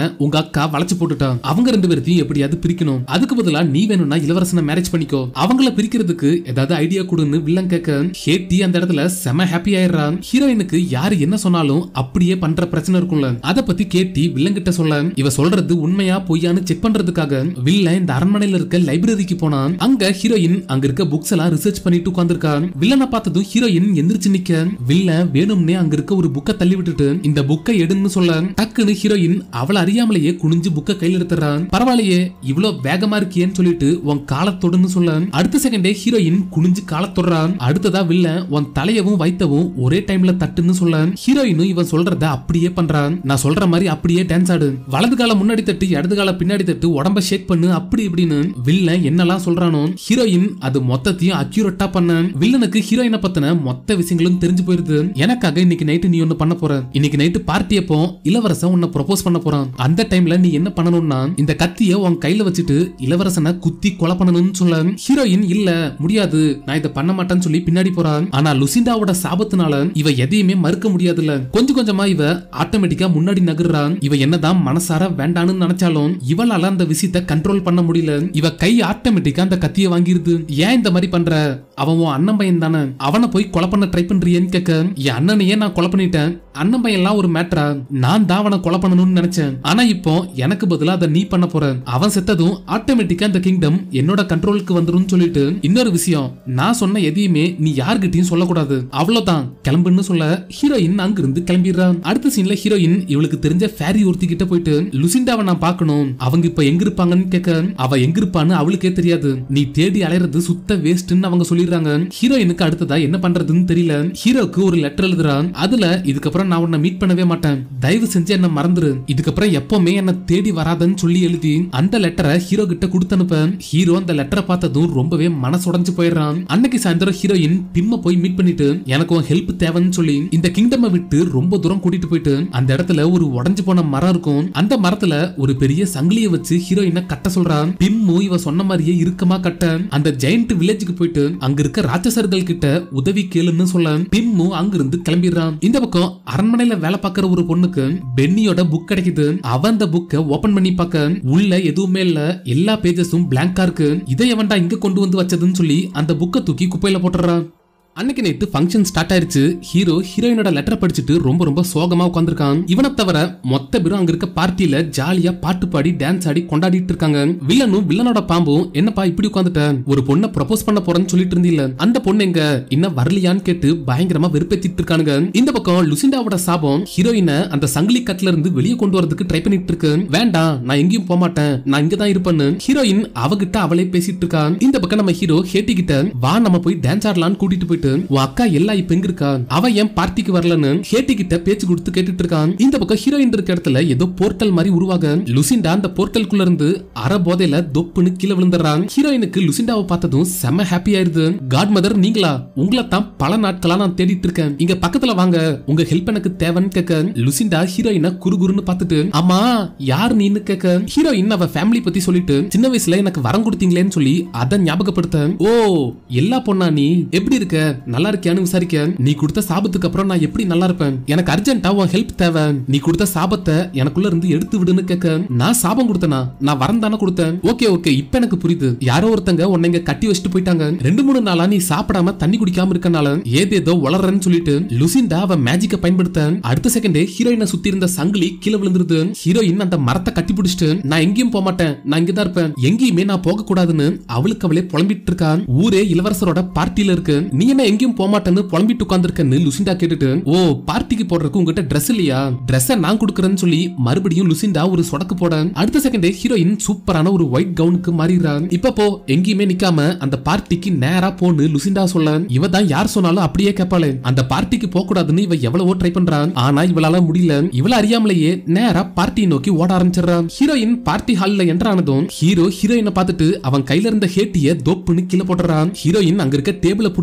அக்கா வளைச்சு போட்டுட்டா அவங்க ரெண்டு பேர்த்தையும் எப்படியாவது பிரிக்கணும் அதுக்கு பதிலா நீ வேணும்னா இளவரசனை மேரேஜ் பண்ணிக்கோ அவங்கள பிரிக்கிறதுக்கு ஏதாவது ஐடியா கொடுன்னு வில்லன் கேட்க ஹேட்டி அந்த இடத்துல செம ஹாப்பி ஆயிடுறான் ஹீரோயினுக்கு யாரு என்ன சொன்னாலும் அப்படியே பண்ற பிரச்சனை இருக்கும்ல அத பத்தி கேட்டி வில்லன் கிட்ட சொல்ல இவ சொல்றது உண்மையா பொய்யான்னு செக் பண்றதுக்காக வில்லன் இந்த அரண்மனையில இருக்க லைப்ரரிக்கு போனான் அங்க ஹீரோயின் அங்க இருக்க புக்ஸ் எல்லாம் ரிசர்ச் பண்ணிட்டு உட்கார்ந்திருக்கான் வில்லனை பார்த்ததும் ஹீரோயின் எந்திரிச்சு நிக்க வில்லன் வேணும்னே அங்க இருக்க ஒரு புக்கை தள்ளி விட்டுட்டு இந்த புக்கை எடுன்னு சொல்ல டக்குன்னு ஹீரோயின் அவளை அறியாமலேயே குனிஞ்சு புக்கை கையில் எடுத்துறான் பரவாயில்லையே இவ்வளவு வேகமா இருக்கியேன்னு சொல்லிட்டு உன் காலத்தொடுன்னு சொல்ல அடுத்த செகண்டே ஹீரோயின் குனிஞ்சு காலத்தொடுறான் அடுத்ததா வில்லன் உன் தலையவும் வைத்தவும் ஒரே டைம்ல தட்டுன்னு சொல்ல ஹீரோயினும் இவன் சொல்றத அப்படியே பண்றான் நான் சொல்ற மாதிரி அப்படியே டான்ஸ் ஆடு வலது கால முன்னாடி தட்டு இடது கால பின்னாடி தட்டு உடம்ப ஷேக் பண்ணு அப்படி இப்படின்னு வில்லன் என்னெல்லாம் சொல்றானோ ஹீரோயின் அது மொத்தத்தையும் அக்யூரேட்டா பண்ண வில்லனுக்கு ஹீரோயினை பத்தின மொத்த விஷயங்களும் தெரிஞ்சு போயிருது எனக்காக இன்னைக்கு நைட்டு நீ ஒண்ணு பண்ண போற இன்னைக்கு நைட்டு பார்ட்டி அப்போ இளவரசன் உன்னை ப்ரொபோஸ் பண்ண போறான் அந்த டைம்ல நீ என்ன பண்ணணும்னா இந்த கத்திய உன் கையில வச்சுட்டு இளவரசனை குத்தி கொலை பண்ணணும்னு சொல்ல ஹீரோயின் இல்ல முடியாது நான் இதை பண்ண மாட்டேன்னு சொல்லி பின்னாடி போறான் ஆனா லுசிண்டாவோட சாபத்தினால இவ எதையுமே மறுக்க முடியாதுல்ல கொஞ்சம் கொஞ்சமா இவ ஆட்டோமேட்டிக்கா முன்னாடி நகர்றான் இவ என்னதான் மனசார வேண்டான்னு நினைச்சாலும் இவளால அந்த விஷயத்தை கண்ட்ரோல் பண்ண முடியல இவ கை ஆட்டோமேட்டிக்கா அந்த கத்திய வாங்கிருது ஏன் இந்த மாதிரி பண்ற அவன் உன் அண்ணன் பையன் தானே அவனை போய் கொலை பண்ண ட்ரை பண்றியேன்னு கேட்க என் அண்ணனையே நான் கொலை பண்ணிட்டேன் அண்ணன் பையன் எல்லாம் ஒரு மேட்டரா நான் தான் அவனை கொலை பண்ணணும்னு நினைச்சேன் ஆனா இப்போ எனக்கு பதிலா அதை நீ பண்ண போற அவன் செத்ததும் ஆட்டோமேட்டிக்கா இந்த கிங்டம் என்னோட கண்ட்ரோலுக்கு வந்துரும் சொல்லிட்டு இன்னொரு விஷயம் நான் சொன்ன எதையுமே நீ யார்கிட்டயும் சொல்லக்கூடாது அவ்வளவுதான் கிளம்புன்னு சொல்ல ஹீரோயின் அங்கிருந்து கிளம்பிடுறான் அடுத்த சீன்ல ஹீரோயின் இவளுக்கு தெரிஞ்ச ஃபேரி ஒருத்தி கிட்ட போயிட்டு லுசிண்டாவை நான் பார்க்கணும் அவங்க இப்ப எங்க இருப்பாங்கன்னு கேட்க அவ எங்க இருப்பான்னு அவளுக்கே தெரியாது நீ தேடி அலையறது சுத்த வேஸ்ட்னு அவங்க சொல்லிடுறாங்க ஹீரோயினுக்கு அடுத்ததா என்ன பண்றதுன்னு தெரியல ஹீரோக்கு ஒரு லெட்டர் எழுதுறான் அதுல இதுக்கப்புறம் நான் உன்னை மீட் பண்ணவே மாட்டேன் தயவு செஞ்சு என்ன மறந்துரு இதுக்கப்புறம் எப்பவுமே என்ன தேடி வராதன்னு சொல்லி எழுதி அந்த லெட்டரை ஹீரோ கிட்ட கொடுத்து அனுப்ப ஹீரோ அந்த லெட்டரை பார்த்ததும் ரொம்பவே மனசுடைஞ்சு போயிடுறான் அன்னைக்கு சாயந்தரம் ஹீரோயின் பிம்ம போய் மீட் பண்ணிட்டு எனக்கு உன் ஹெல்ப் தேவைன்னு சொல்லி இந்த கிங்டம் விட்டு ரொம்ப தூரம் கூட்டிட்டு போயிட்டு அந்த இடத்துல ஒரு உடைஞ்சு போன மரம் இருக்கும் அந்த மரத்துல ஒரு பெரிய சங்கிலிய வச்சு ஹீரோயினை கட்ட சொல்றான் பிம்மு இவ சொன்ன மாதிரியே இறுக்கமா கட்ட அந்த ஜெயண்ட் வில்லேஜுக்கு போயிட்டு அங்க இருக்க ராட்சசர்கள் கிட்ட உதவி கேளுன்னு சொல்ல பிம்மு அங்கிருந்து கிளம்பிடுறான் இந்த பக்கம் அரண்மனையில வேலை பார்க்கற ஒரு பொண்ணுக்கு பென்னியோட புக் கிடைக்குது அவன் அந்த புக்கை ஓபன் பண்ணி பார்க்க உள்ள எதுவுமே இல்ல எல்லா பேஜஸும் பிளாங்கா இருக்கு இதை எவன்டா இங்க கொண்டு வந்து வச்சதுன்னு சொல்லி அந்த புக்கை தூக்கி குப்பையில போட்டுறான் அன்னைக்கு நைட்டு ஃபங்க்ஷன் ஸ்டார்ட் ஆயிருச்சு ஹீரோ ஹீரோயினோட லெட்டர் படிச்சுட்டு ரொம்ப ரொம்ப சோகமா உட்காந்துருக்கான் இவனை தவிர மொத்த பேரும் அங்க இருக்க பார்ட்டியில ஜாலியா பாட்டு பாடி டான்ஸ் ஆடி கொண்டாடிட்டு இருக்காங்க வில்லனும் வில்லனோட பாம்பும் என்னப்பா இப்படி உட்காந்துட்ட ஒரு பொண்ணை ப்ரப்போஸ் பண்ண போறேன்னு சொல்லிட்டு இருந்தீல அந்த பொண்ணு எங்க இன்னும் வரலையான்னு கேட்டு பயங்கரமா வெறுப்பேத்திட்டு இருக்கானுங்க இந்த பக்கம் லுசிண்டாவோட சாபம் ஹீரோயினை அந்த சங்கிலி கட்ல இருந்து வெளியே கொண்டு வரதுக்கு ட்ரை பண்ணிட்டு இருக்கு வேண்டாம் நான் எங்கேயும் போக மாட்டேன் நான் இங்க தான் இருப்பேன்னு ஹீரோயின் அவகிட்ட அவளே பேசிட்டு இருக்கான் இந்த பக்கம் நம்ம ஹீரோ ஹேட்டி கிட்ட வா நம்ம போய் டான்ஸ் ஆடலாம்னு கூட்டிட்டு போயிட்டு உன் அக்கா எல்லாம் இப்ப எங்க இருக்கா அவ ஏன் பார்ட்டிக்கு வரலன்னு ஹேட்டி கிட்ட பேச்சு கொடுத்து கேட்டுட்டு இருக்கான் இந்த பக்கம் ஹீரோயின் இருக்க இடத்துல ஏதோ போர்ட்டல் மாதிரி உருவாக லுசிண்டா அந்த போர்ட்டலுக்குள்ள இருந்து அரை போதையில தொப்புன்னு கீழே விழுந்துடுறான் ஹீரோயினுக்கு லுசிண்டாவை பார்த்ததும் செம ஹாப்பி ஆயிருது காட் மதர் நீங்களா உங்களை தான் பல நாட்களா நான் தேடிட்டு இருக்கேன் இங்க பக்கத்துல வாங்க உங்க ஹெல்ப் எனக்கு தேவைன்னு கேட்க லுசிண்டா ஹீரோயினை குறுகுறுன்னு பார்த்துட்டு ஆமா யார் நீன்னு கேட்க ஹீரோயின் அவ ஃபேமிலி பத்தி சொல்லிட்டு சின்ன வயசுல எனக்கு வரம் கொடுத்தீங்களேன்னு சொல்லி அதை ஞாபகப்படுத்த ஓ எல்லா பொண்ணா நீ எப்படி இருக்க நல்லா இருக்கியான்னு விசாரிக்க நீ கொடுத்த சாபத்துக்கு அப்புறம் நான் எப்படி நல்லா இருப்பேன் எனக்கு அர்ஜென்ட்டா உன் ஹெல்ப் தேவை நீ கொடுத்த சாபத்தை எனக்குள்ள இருந்து எடுத்து விடுன்னு கேட்க நான் சாபம் கொடுத்தனா நான் வரம் தானே கொடுத்தேன் ஓகே ஓகே இப்ப எனக்கு புரியுது யாரோ ஒருத்தங்க உன்னை இங்க கட்டி வச்சுட்டு போயிட்டாங்க ரெண்டு மூணு நாளா நீ சாப்பிடாம தண்ணி குடிக்காம இருக்கனால ஏதேதோ வளர்றேன்னு சொல்லிட்டு லுசிண்டா அவ மேஜிக்க பயன்படுத்த அடுத்த செகண்டே ஹீரோயினை சுத்தி இருந்த சங்கிலி கீழே விழுந்துருது ஹீரோயின் அந்த மரத்தை கட்டி பிடிச்சிட்டு நான் எங்கேயும் போக மாட்டேன் நான் இங்கதான் இருப்பேன் எங்கேயுமே நான் போக கூடாதுன்னு அவளுக்கு அவளே புலம்பிட்டு இருக்கான் ஊரே இளவரசரோட பார்ட்டியில இருக்கு நீ என்ன எங்கேயும் போக மாட்டேன்னு புலம்பிட்டு உட்காந்துருக்கன்னு லுசிண்டா கேட்டுட்டு ஓ பார்ட்டிக்கு போடுறதுக்கு உங்ககிட்ட ட்ரெஸ் இல்லையா ட்ரெஸ்ஸை நான் கொடுக்குறேன்னு சொல்லி மறுபடியும் லுசிண்டா ஒரு சொடக்கு போட அடுத்த செகண்டே ஹீரோயின் சூப்பரான ஒரு ஒயிட் கவுனுக்கு மாறிடுறான் இப்ப போ எங்கேயுமே நிக்காம அந்த பார்ட்டிக்கு நேரா போன்னு லுசிண்டா சொல்ல இவ தான் யார் சொன்னாலும் அப்படியே கேட்பாளே அந்த பார்ட்டிக்கு போக கூடாதுன்னு இவ எவ்வளவோ ட்ரை பண்றான் ஆனா இவளால முடியல இவள அறியாமலேயே நேரா பார்ட்டி நோக்கி ஓட ஆரம்பிச்சிடுறான் ஹீரோயின் பார்ட்டி ஹால்ல என்ட்ரானதும் ஹீரோ ஹீரோயினை பார்த்துட்டு அவன் கையில இருந்த ஹேட்டிய தோப்புன்னு கீழே போடுறான் ஹீரோயின் அங்க இருக்க டேபிள புடிச்சிட்டு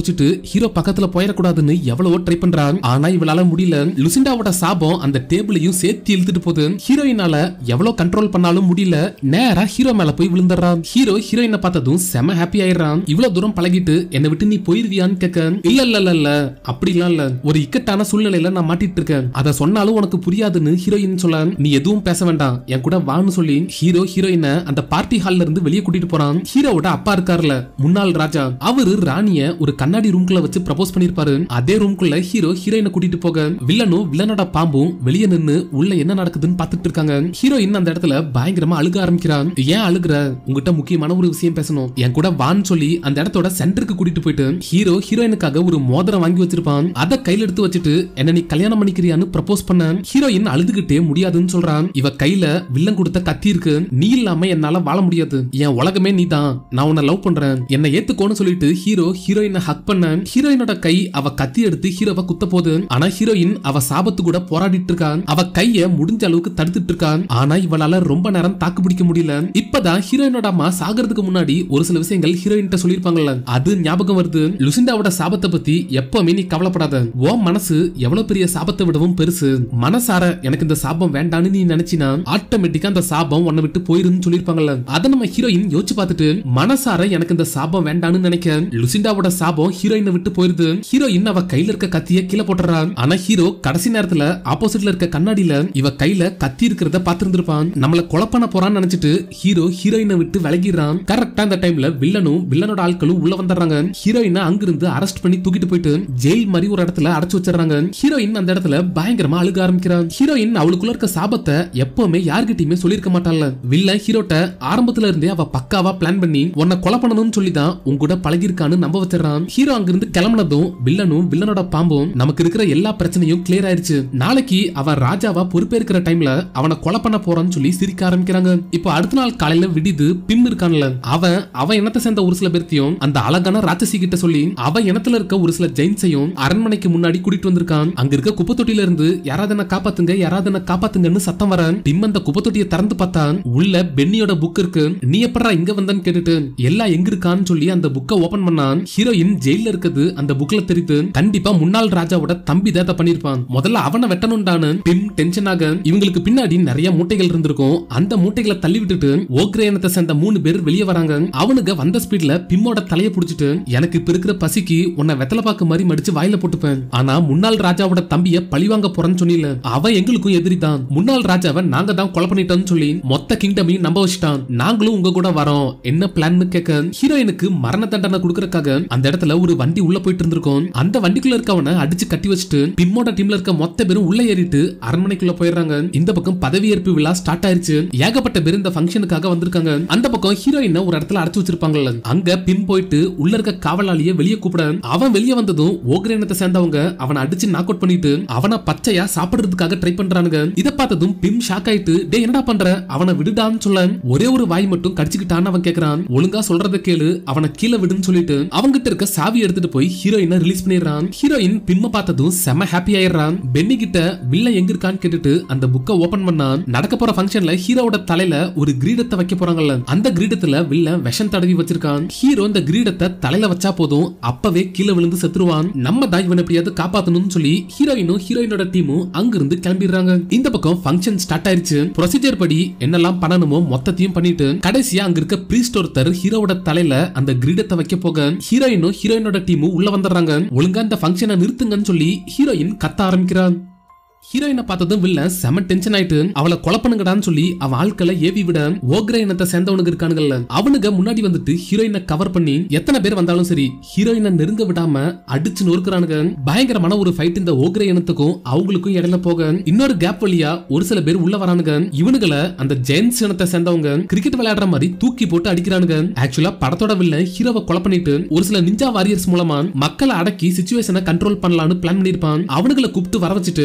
ஹீரோ பக்கத்துல போயிடக்கூடாதுன்னு எவ்வளவோ ட்ரை பண்றா ஆனா இவளால முடியல லுசிண்டாவோட சாபம் அந்த டேபிளையும் சேர்த்து இழுத்துட்டு போகுது ஹீரோயினால எவ்வளவு கண்ட்ரோல் பண்ணாலும் முடியல நேரா ஹீரோ மேல போய் விழுந்துடுறான் ஹீரோ ஹீரோயினை பார்த்ததும் செம ஹாப்பி ஆயிடுறான் இவ்வளவு தூரம் பழகிட்டு என்னை விட்டு நீ போயிருவியான்னு கேட்க இல்ல இல்ல இல்ல இல்ல அப்படிலாம் இல்ல ஒரு இக்கட்டான சூழ்நிலையில நான் மாட்டிட்டு இருக்கேன் அதை சொன்னாலும் உனக்கு புரியாதுன்னு ஹீரோயின் சொல்ல நீ எதுவும் பேச வேண்டாம் என் கூட வான்னு சொல்லி ஹீரோ ஹீரோயினை அந்த பார்ட்டி ஹால்ல இருந்து வெளியே கூட்டிட்டு போறான் ஹீரோவோட அப்பா இருக்காருல முன்னாள் ராஜா அவரு ராணிய ஒரு கண்ணாடி ரூம்குள்ள வச்சு ப்ரப்போஸ் பண்ணிருப்பாரு அதே ரூம்குள்ள ஹீரோ ஹீரோயினை கூட்டிட்டு போக வில்லனும் வில்லனோட பாம்பும் வெளியே நின்னு உள்ள என்ன நடக்குதுன்னு பாத்துட்டு இருக்காங்க ஹீரோயின் அந்த இடத்துல பயங்கரமா அழுக ஆரம்பிக்கிறான் ஏன் அழுகுற உங்ககிட்ட முக்கியமான ஒரு விஷயம் பேசணும் என் கூட வான்னு சொல்லி அந்த இடத்தோட சென்டருக்கு கூட்டிட்டு போயிட்டு ஹீரோ ஹீரோயினுக்காக ஒரு மோதிரம் வாங்கி வச்சிருப்பான் அதை கையில எடுத்து வச்சுட்டு என்ன நீ கல்யாணம் பண்ணிக்கிறியான்னு ப்ரப்போஸ் பண்ண ஹீரோயின் அழுதுகிட்டே முடியாதுன்னு சொல்றான் இவ கையில வில்லன் கொடுத்த கத்தி இருக்கு நீ இல்லாம என்னால வாழ முடியாது என் உலகமே நீ தான் நான் உன்னை லவ் பண்றேன் என்ன ஏத்துக்கோன்னு சொல்லிட்டு ஹீரோ ஹீரோயினை ஹக் பண்ண ஹீரோயினோட கை அவ கத்தி எடுத்து ஹீரோவை குத்த போகுது ஆனா ஹீரோயின் அவ சாபத்து கூட போராடிட்டு இருக்கான் அவ கைய முடிஞ்ச அளவுக்கு தடுத்துட்டு இருக்கான் ஆனா இவளால ரொம்ப நேரம் தாக்கு பிடிக்க முடியல இப்பதான் ஹீரோயினோட அம்மா சாகிறதுக்கு முன்னாடி ஒரு சில விஷயங்கள் ஹீரோயின் சொல்லிருப்பாங்கல்ல அது ஞாபகம் வருது லுசிண்டாவோட சாபத்தை பத்தி எப்பவுமே நீ கவலைப்படாத ஓ மனசு எவ்வளவு பெரிய சாபத்தை விடவும் பெருசு மனசார எனக்கு இந்த சாபம் வேண்டான்னு நீ நினைச்சினா ஆட்டோமேட்டிக்கா அந்த சாபம் உன்னை விட்டு போயிருன்னு சொல்லிருப்பாங்கல்ல அதை நம்ம ஹீரோயின் யோசிச்சு பார்த்துட்டு மனசார எனக்கு இந்த சாபம் வேண்டான்னு நினைக்க லுசிண்டாவோட சாபம் ஹீரோயினை விட்டு போயிருது ஹீரோயின் அவ கையில இருக்க கத்திய கீழே போட்டுறா ஆனா ஹீரோ கடைசி நேரத்துல ஆப்போசிட்ல இருக்க கண்ணாடியில இவ கையில கத்தி இருக்கிறத பாத்துருந்திருப்பான் நம்மள கொலை பண்ண போறான்னு நினைச்சிட்டு ஹீரோ ஹீரோயினை விட்டு விலகிடுறான் கரெக்டா அந்த டைம்ல வில்லனும் வில்லனோட ஆட்களும் உள்ள வந்துடுறாங்க ஹீரோயினை அங்கிருந்து அரெஸ்ட் பண்ணி தூக்கிட்டு போயிட்டு ஜெயில் மாதிரி ஒரு இடத்துல அடைச்சு வச்சிடறாங்க ஹீரோயின் அந்த இடத்துல பயங்கரமா அழுக ஆரம்பிக்கிறான் ஹீரோயின் அவளுக்குள்ள இருக்க சாபத்தை எப்பவுமே யார்கிட்டயுமே சொல்லிருக்க மாட்டாள்ல வில்லன் ஹீரோட்ட ஆரம்பத்துல இருந்தே அவ பக்காவா பிளான் பண்ணி உன்னை கொலை பண்ணணும்னு சொல்லி தான் உன் கூட பழகிருக்கான்னு நம்ப வச்சிடறான் ஹீரோ அங்கிருந்து கிளம்புனதும் வில்லனும் வில்லனோட பாம்பும் நமக்கு இருக்கிற எல்லா பிரச்சனையும் கிளியர் ஆயிருச்சு நாளைக்கு அவன் ராஜாவா பொறுப்பேற்கிற டைம்ல அவனை கொலை பண்ண போறான்னு சொல்லி சிரிக்க ஆரம்பிக்கிறாங்க இப்போ அடுத்த நாள் காலையில விடிது பிம் இருக்கான்ல அவன் அவன் இனத்தை சேர்ந்த ஒரு சில பேர்த்தையும் அந்த அழகான ராட்சசி கிட்ட சொல்லி அவன் இனத்துல இருக்க ஒரு சில ஜெயின்ஸையும் அரண்மனைக்கு முன்னாடி கூட்டிட்டு வந்திருக்கான் அங்க இருக்க குப்பை தொட்டில இருந்து யாராவது என்ன காப்பாத்துங்க யாராவது என்ன காப்பாத்துங்கன்னு சத்தம் வர பிம் அந்த குப்பை தொட்டியை திறந்து பார்த்தான் உள்ள பென்னியோட புக் இருக்கு நீ எப்படா இங்க வந்தன்னு கேட்டுட்டு எல்லாம் எங்க இருக்கான்னு சொல்லி அந்த புக்கை ஓபன் பண்ணான் ஹீரோயின் ஜெயில இருக்குது அந்த புக்ல தெரியுது கண்டிப்பா முன்னாள் ராஜாவோட தம்பி தான் இதை பண்ணிருப்பான் முதல்ல அவனை வெட்டணும்டான்னு பிம் டென்ஷன் ஆக இவங்களுக்கு பின்னாடி நிறைய மூட்டைகள் இருந்திருக்கும் அந்த மூட்டைகளை தள்ளி விட்டுட்டு ஓக்ரேனத்தை சேர்ந்த மூணு பேர் வெளியே வராங்க அவனுங்க வந்த ஸ்பீட்ல பிம்மோட தலைய புடிச்சிட்டு எனக்கு இப்ப இருக்கிற பசிக்கு உன்னை வெத்தலை பாக்கு மாதிரி மடிச்சு வாயில போட்டுப்பேன் ஆனா முன்னாள் ராஜாவோட தம்பிய பழிவாங்க போறேன்னு சொன்னீல அவன் எங்களுக்கும் எதிரி தான் முன்னாள் ராஜாவை நாங்க தான் கொலை பண்ணிட்டோம்னு சொல்லி மொத்த கிங்டமையும் நம்ப வச்சுட்டான் நாங்களும் உங்க கூட வரோம் என்ன பிளான்னு கேட்க ஹீரோயினுக்கு மரண தண்டனை கொடுக்கறதுக்காக அந்த இடத்துல ஒரு வண்டி உள்ள போயிட்டு இருந்திருக்கும் அந்த வண்டிக்குள்ள இருக்கவனை அடிச்சு கட்டி வச்சுட்டு பிம்மோட டீம்ல இருக்க மொத்த பேரும் உள்ள ஏறிட்டு அரண்மனைக்குள்ள போயிடுறாங்க இந்த பக்கம் பதவியேற்பு விழா ஸ்டார்ட் ஆயிருச்சு ஏகப்பட்ட பேர் இந்த ஃபங்க்ஷனுக்காக வந்திருக்காங்க அந்த பக்கம் ஹீரோயினை ஒரு இடத்துல அடைச்சு வச்சிருப்பாங்கல்ல அங்க பிம் போயிட்டு உள்ள இருக்க காவலாளிய வெளியே கூப்பிட அவன் வெளியே வந்ததும் ஓக்ரேனத்தை சேர்ந்தவங்க அவனை அடிச்சு நாக் அவுட் பண்ணிட்டு அவனை பச்சையா சாப்பிடுறதுக்காக ட்ரை பண்றானுங்க இத பார்த்ததும் பிம் ஷாக் ஆயிட்டு டே என்னடா பண்ற அவனை விடுடான்னு சொல்ல ஒரே ஒரு வாய் மட்டும் கடிச்சுக்கிட்டான்னு அவன் கேக்குறான் ஒழுங்கா சொல்றத கேளு அவனை கீழே விடுன்னு சொல்லிட்டு அவங்கிட்ட இருக்க சாவி எடுத்துட்டு போய் ஹீரோயினை ரிலீஸ் பண்ணிடுறான் ஹீரோயின் பிம்ம பார்த்ததும் செம ஹாப்பி ஆயிடுறான் பென்னி கிட்ட வில்ல எங்க இருக்கான்னு கேட்டுட்டு அந்த புக்கை ஓபன் பண்ணான் நடக்க போற ஃபங்க்ஷன்ல ஹீரோவோட தலையில ஒரு கிரீடத்தை வைக்க போறாங்கல்ல அந்த கிரீடத்துல வில்ல விஷம் தடவி வச்சிருக்கான் ஹீரோ இந்த கிரீடத்தை தலையில வச்சா போதும் அப்பவே கீழே விழுந்து செத்துருவான் நம்ம தான் இவனை எப்படியாவது காப்பாத்தணும்னு சொல்லி ஹீரோயினும் ஹீரோயினோட டீமும் அங்கிருந்து கிளம்பிடுறாங்க இந்த பக்கம் ஃபங்க்ஷன் ஸ்டார்ட் ஆயிருச்சு ப்ரொசீஜர் படி என்னெல்லாம் பண்ணணுமோ மொத்தத்தையும் பண்ணிட்டு கடைசியா அங்க இருக்க பிரீஸ்ட் ஒருத்தர் ஹீரோவோட தலையில அந்த கிரீடத்தை வைக்க போக ஹீரோயினும் ஹீரோயினோட டீமும் உள்ள வந்துடுறாங்க ஒழுங்கா இந்த ஃபங்க்ஷனை நிறுத்துங்கன்னு சொல்லி ஹீரோயின் கத்த ஆரம்பிக்கிறான் ஹீரோயினை பார்த்ததும் வில்ல செம டென்ஷன் ஆயிட்டு அவளை கொலை பண்ணுங்கடான்னு சொல்லி அவன் ஆட்களை ஏவி விட ஓக்ர இனத்தை சேர்ந்தவனுக்கு இருக்கானுங்கல்ல அவனுங்க முன்னாடி வந்துட்டு ஹீரோயினை கவர் பண்ணி எத்தனை பேர் வந்தாலும் சரி ஹீரோயினை நெருங்க விடாம அடிச்சு நொறுக்குறானுங்க பயங்கரமான ஒரு ஃபைட் இந்த ஓக்ர இனத்துக்கும் அவங்களுக்கும் இடையில போக இன்னொரு கேப் வழியா ஒரு சில பேர் உள்ள வரானுங்க இவனுங்களை அந்த ஜெயின்ஸ் இனத்தை சேர்ந்தவங்க கிரிக்கெட் விளையாடுற மாதிரி தூக்கி போட்டு அடிக்கிறானுங்க ஆக்சுவலா படத்தோட வில்ல ஹீரோவை கொலை பண்ணிட்டு ஒரு சில நிஞ்சா வாரியர்ஸ் மூலமா மக்களை அடக்கி சுச்சுவேஷனை கண்ட்ரோல் பண்ணலாம்னு பிளான் பண்ணிருப்பான் அவனுங்களை கூப்பிட்டு வர வச்சுட்டு உன் வழி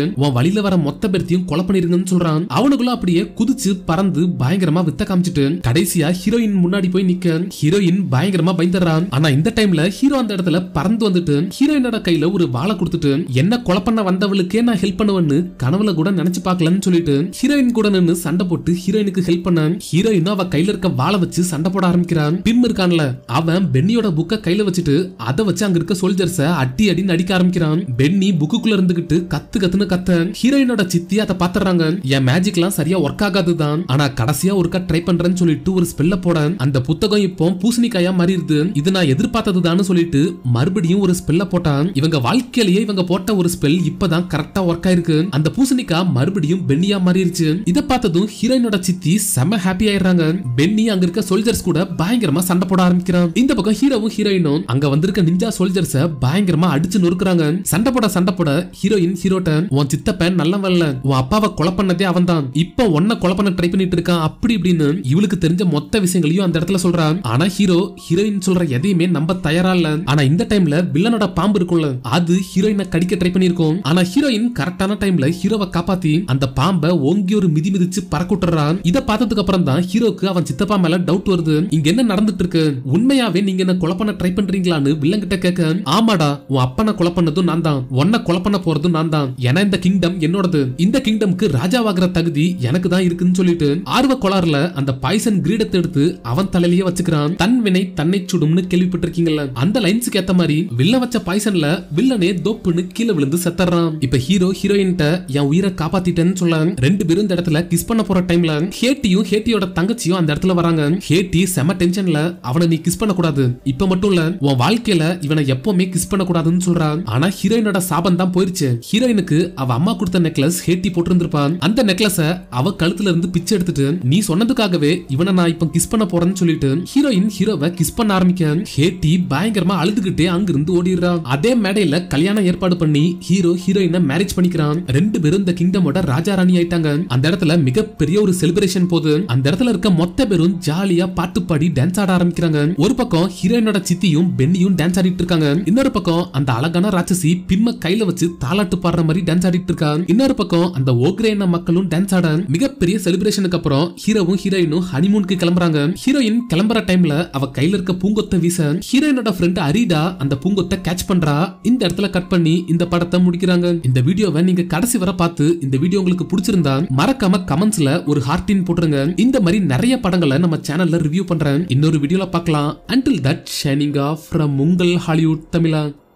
வழியில வர மொத்த பேர்த்தையும் கொலை பண்ணிருங்கன்னு சொல்றான் அவனுக்குள்ள அப்படியே குதிச்சு பறந்து பயங்கரமா வித்த காமிச்சிட்டு கடைசியா ஹீரோயின் முன்னாடி போய் நிக்க ஹீரோயின் பயங்கரமா பயந்துடுறான் ஆனா இந்த டைம்ல ஹீரோ அந்த இடத்துல பறந்து வந்துட்டு ஹீரோயினோட கையில ஒரு வாளை கொடுத்துட்டு என்ன கொலை பண்ண வந்தவளுக்கே நான் ஹெல்ப் பண்ணுவேன்னு கனவுல கூட நினைச்சு பார்க்கலன்னு சொல்லிட்டு ஹீரோயின் கூட நின்னு சண்டை போட்டு ஹீரோயினுக்கு ஹெல்ப் பண்ண ஹீரோயினும் அவ கையில இருக்க வாளை வச்சு சண்டை போட ஆரம்பிக்கிறான் பிம் இருக்கான்ல அவன் பென்னியோட புக்க கையில வச்சுட்டு அதை வச்சு அங்க இருக்க சோல்ஜர்ஸ அடி அடி நடிக்க ஆரம்பிக்கிறான் பென்னி புக்குக்குள்ள இருந்துகிட்டு கத்து கத்துன்னு கத்த ஹீரோயினோட சித்தி அதை பாத்துறாங்க என் மேஜிக்லாம் சரியா ஒர்க் ஆகாதுதான் ஆனா கடைசியா ஒருக்கா ட்ரை பண்றேன்னு சொல்லிட்டு ஒரு ஸ்பெல்ல போட அந்த புத்தகம் இப்போ பூசணிக்காயா மாறிடுது இது நான் எதிர்பார்த்ததுதான்னு சொல்லிட்டு மறுபடியும் ஒரு ஸ்பெல்ல போட்டான் இவங்க வாழ்க்கையிலேயே இவங்க போட்ட ஒரு ஸ்பெல் இப்பதான் கரெக்டா ஒர்க் ஆயிருக்கு அந்த பூசணிக்கா மறுபடியும் பென்னியா மாறிடுச்சு இதை பார்த்ததும் ஹீரோயினோட சித்தி செம ஹாப்பி ஆயிடுறாங்க பென்னி அங்க இருக்க சோல்ஜர்ஸ் கூட பயங்கரமா சண்டை போட ஆரம்பிக்கிறான் இந்த பக்கம் ஹீரோவும் ஹீரோயினும் அங்க வந்திருக்க நிஞ்சா சோல்ஜர்ஸ பயங்கரமா அடிச்சு நொறுக்குறாங்க சண்டை போட சண்டை போட ஹீரோயின் ஹீரோட்ட உன் சித்தப்பன் நல்லவன்ல உன் அப்பாவை கொலை பண்ணதே அவன்தான் இப்போ உன்னை கொலை பண்ண ட்ரை பண்ணிட்டு இருக்கான் அப்படி இப்படின்னு இவளுக்கு தெரிஞ்ச மொத்த விஷயங்களையும் அந்த இடத்துல சொல்றான் ஆனா ஹீரோ ஹீரோயின் சொல்ற எதையுமே நம்ப தயாரா இல்ல ஆனா இந்த டைம்ல வில்லனோட பாம்பு இருக்கும்ல அது ஹீரோயினை கடிக்க ட்ரை பண்ணிருக்கோம் ஆனா ஹீரோயின் கரெக்டான டைம்ல ஹீரோவை காப்பாத்தி அந்த பாம்பை ஓங்கி ஒரு மிதி மிதிச்சு பறக்குட்டுறான் இத பார்த்ததுக்கு அப்புறம் தான் ஹீரோக்கு அவன் சித்தப்பா மேல டவுட் வருது இங்க என்ன நடந்துட்டு இருக்கு உண்மையாவே நீங்க என்ன கொலை பண்ண ட்ரை பண்றீங்களான்னு வில்லன் கிட்ட கேட்க ஆமாடா உன் அப்பனை கொலை பண்ணதும் நான் தான் உன்னை கொலை பண்ண போறதும் நான் தான் ஏன்னா இந்த கிங்டம் என்னோடது இந்த கிங்டம்க்கு ராஜாவாகிற தகுதி எனக்கு தான் இருக்குன்னு சொல்லிட்டு ஆர்வ கோளாறுல அந்த பாய்சன் கிரீடத்தை எடுத்து அவன் தலையிலேயே வச்சுக்கிறான் தன் வினை தன்னை சுடும்னு கேள்விப்பட்டிருக்கீங்கல்ல அந்த லைன்ஸுக்கு ஏத்த மாதிரி வில்ல வச்ச பாய்சன்ல வில்லனே தோப்புன்னு கீழே விழுந்து செத்தறான் இப்ப ஹீரோ ஹீரோயின்ட்ட என் உயிரை காப்பாத்திட்டேன்னு சொல்ல ரெண்டு பேரும் இந்த இடத்துல கிஸ் பண்ண போற டைம்ல ஹேட்டியும் ஹேட்டியோட தங்கச்சியும் அந்த இடத்துல வராங்க ஹேட்டி செம டென்ஷன்ல அவனை நீ கிஸ் பண்ண கூடாது இப்ப மட்டும் இல்ல உன் வாழ்க்கையில இவனை எப்பவுமே கிஸ் பண்ண கூடாதுன்னு சொல்றான் ஆனா ஹீரோயினோட சாபம் தான் போயிருச்சு ஹீரோயினுக்கு அவ அம்மா கொடுத்த நெக்லஸ் ஹேட்டி போட்டிருந்திருப்பான் அந்த நெக்லஸ அவ கழுத்துல இருந்து பிச்சை எடுத்துட்டு நீ சொன்னதுக்காகவே இவனை நான் இப்ப கிஸ் பண்ண போறேன்னு சொல்லிட்டு ஹீரோயின் ஹீரோவை கிஸ் பண்ண ஆரம்பிக்க ஹேட்டி பயங்கரமா அழுதுகிட்டே அங்கிருந்து ஓடிடுறான் அதே மேடையில கல்யாணம் ஏற்பாடு பண்ணி ஹீரோ ஹீரோயினை மேரேஜ் பண்ணிக்கிறான் ரெண்டு பேரும் இந்த கிங்டமோட ராஜா ராணி ஆயிட்டாங்க அந்த இடத்துல மிகப்பெரிய ஒரு செலிப்ரேஷன் போது அந்த இடத்துல இருக்க மொத்த பேரும் ஜாலியா பாட்டு பாடி டான்ஸ் ஆட ஆரம்பிக்கிறாங்க ஒரு பக்கம் ஹீரோயினோட சித்தியும் பென்னியும் டான்ஸ் ஆடிட்டு இருக்காங்க இன்னொரு பக்கம் அந்த அழகான ராட்சசி பிம்ம கையில வச்சு தாலாட்டு பாடுற மாதிரி டான்ஸ் ஆடிட்டு இருக்காங்க இன்னொரு பக்கம் அந்த ஓக்ரேன மக்களும் டான்ஸ் ஆட மிகப்பெரிய செலிப்ரேஷனுக்கு அப்புறம் ஹீரோவும் ஹீரோயினும் ஹனிமூனுக்கு கிளம்புறாங்க ஹீரோயின் கிளம்புற டைம்ல அவ கையில இருக்க பூங்கொத்தை வீச ஹீரோயினோட ஃப்ரெண்ட் அரிடா அந்த பூங்கொத்தை கேட்ச் பண்றா இந்த இடத்துல கட் பண்ணி இந்த படத்தை முடிக்கிறாங்க இந்த வீடியோவை நீங்க கடைசி வரை பார்த்து இந்த வீடியோ உங்களுக்கு பிடிச்சிருந்தா மறக்காம கமெண்ட்ஸ்ல ஒரு ஹார்டின் போட்டுருங்க இந்த மாதிரி நிறைய படங்களை நம்ம சேனல்ல ரிவ்யூ பண்றேன் இன்னொரு வீடியோல பார்க்கலாம் until that shining off from உங்கள் ஹாலிவுட் தமிழா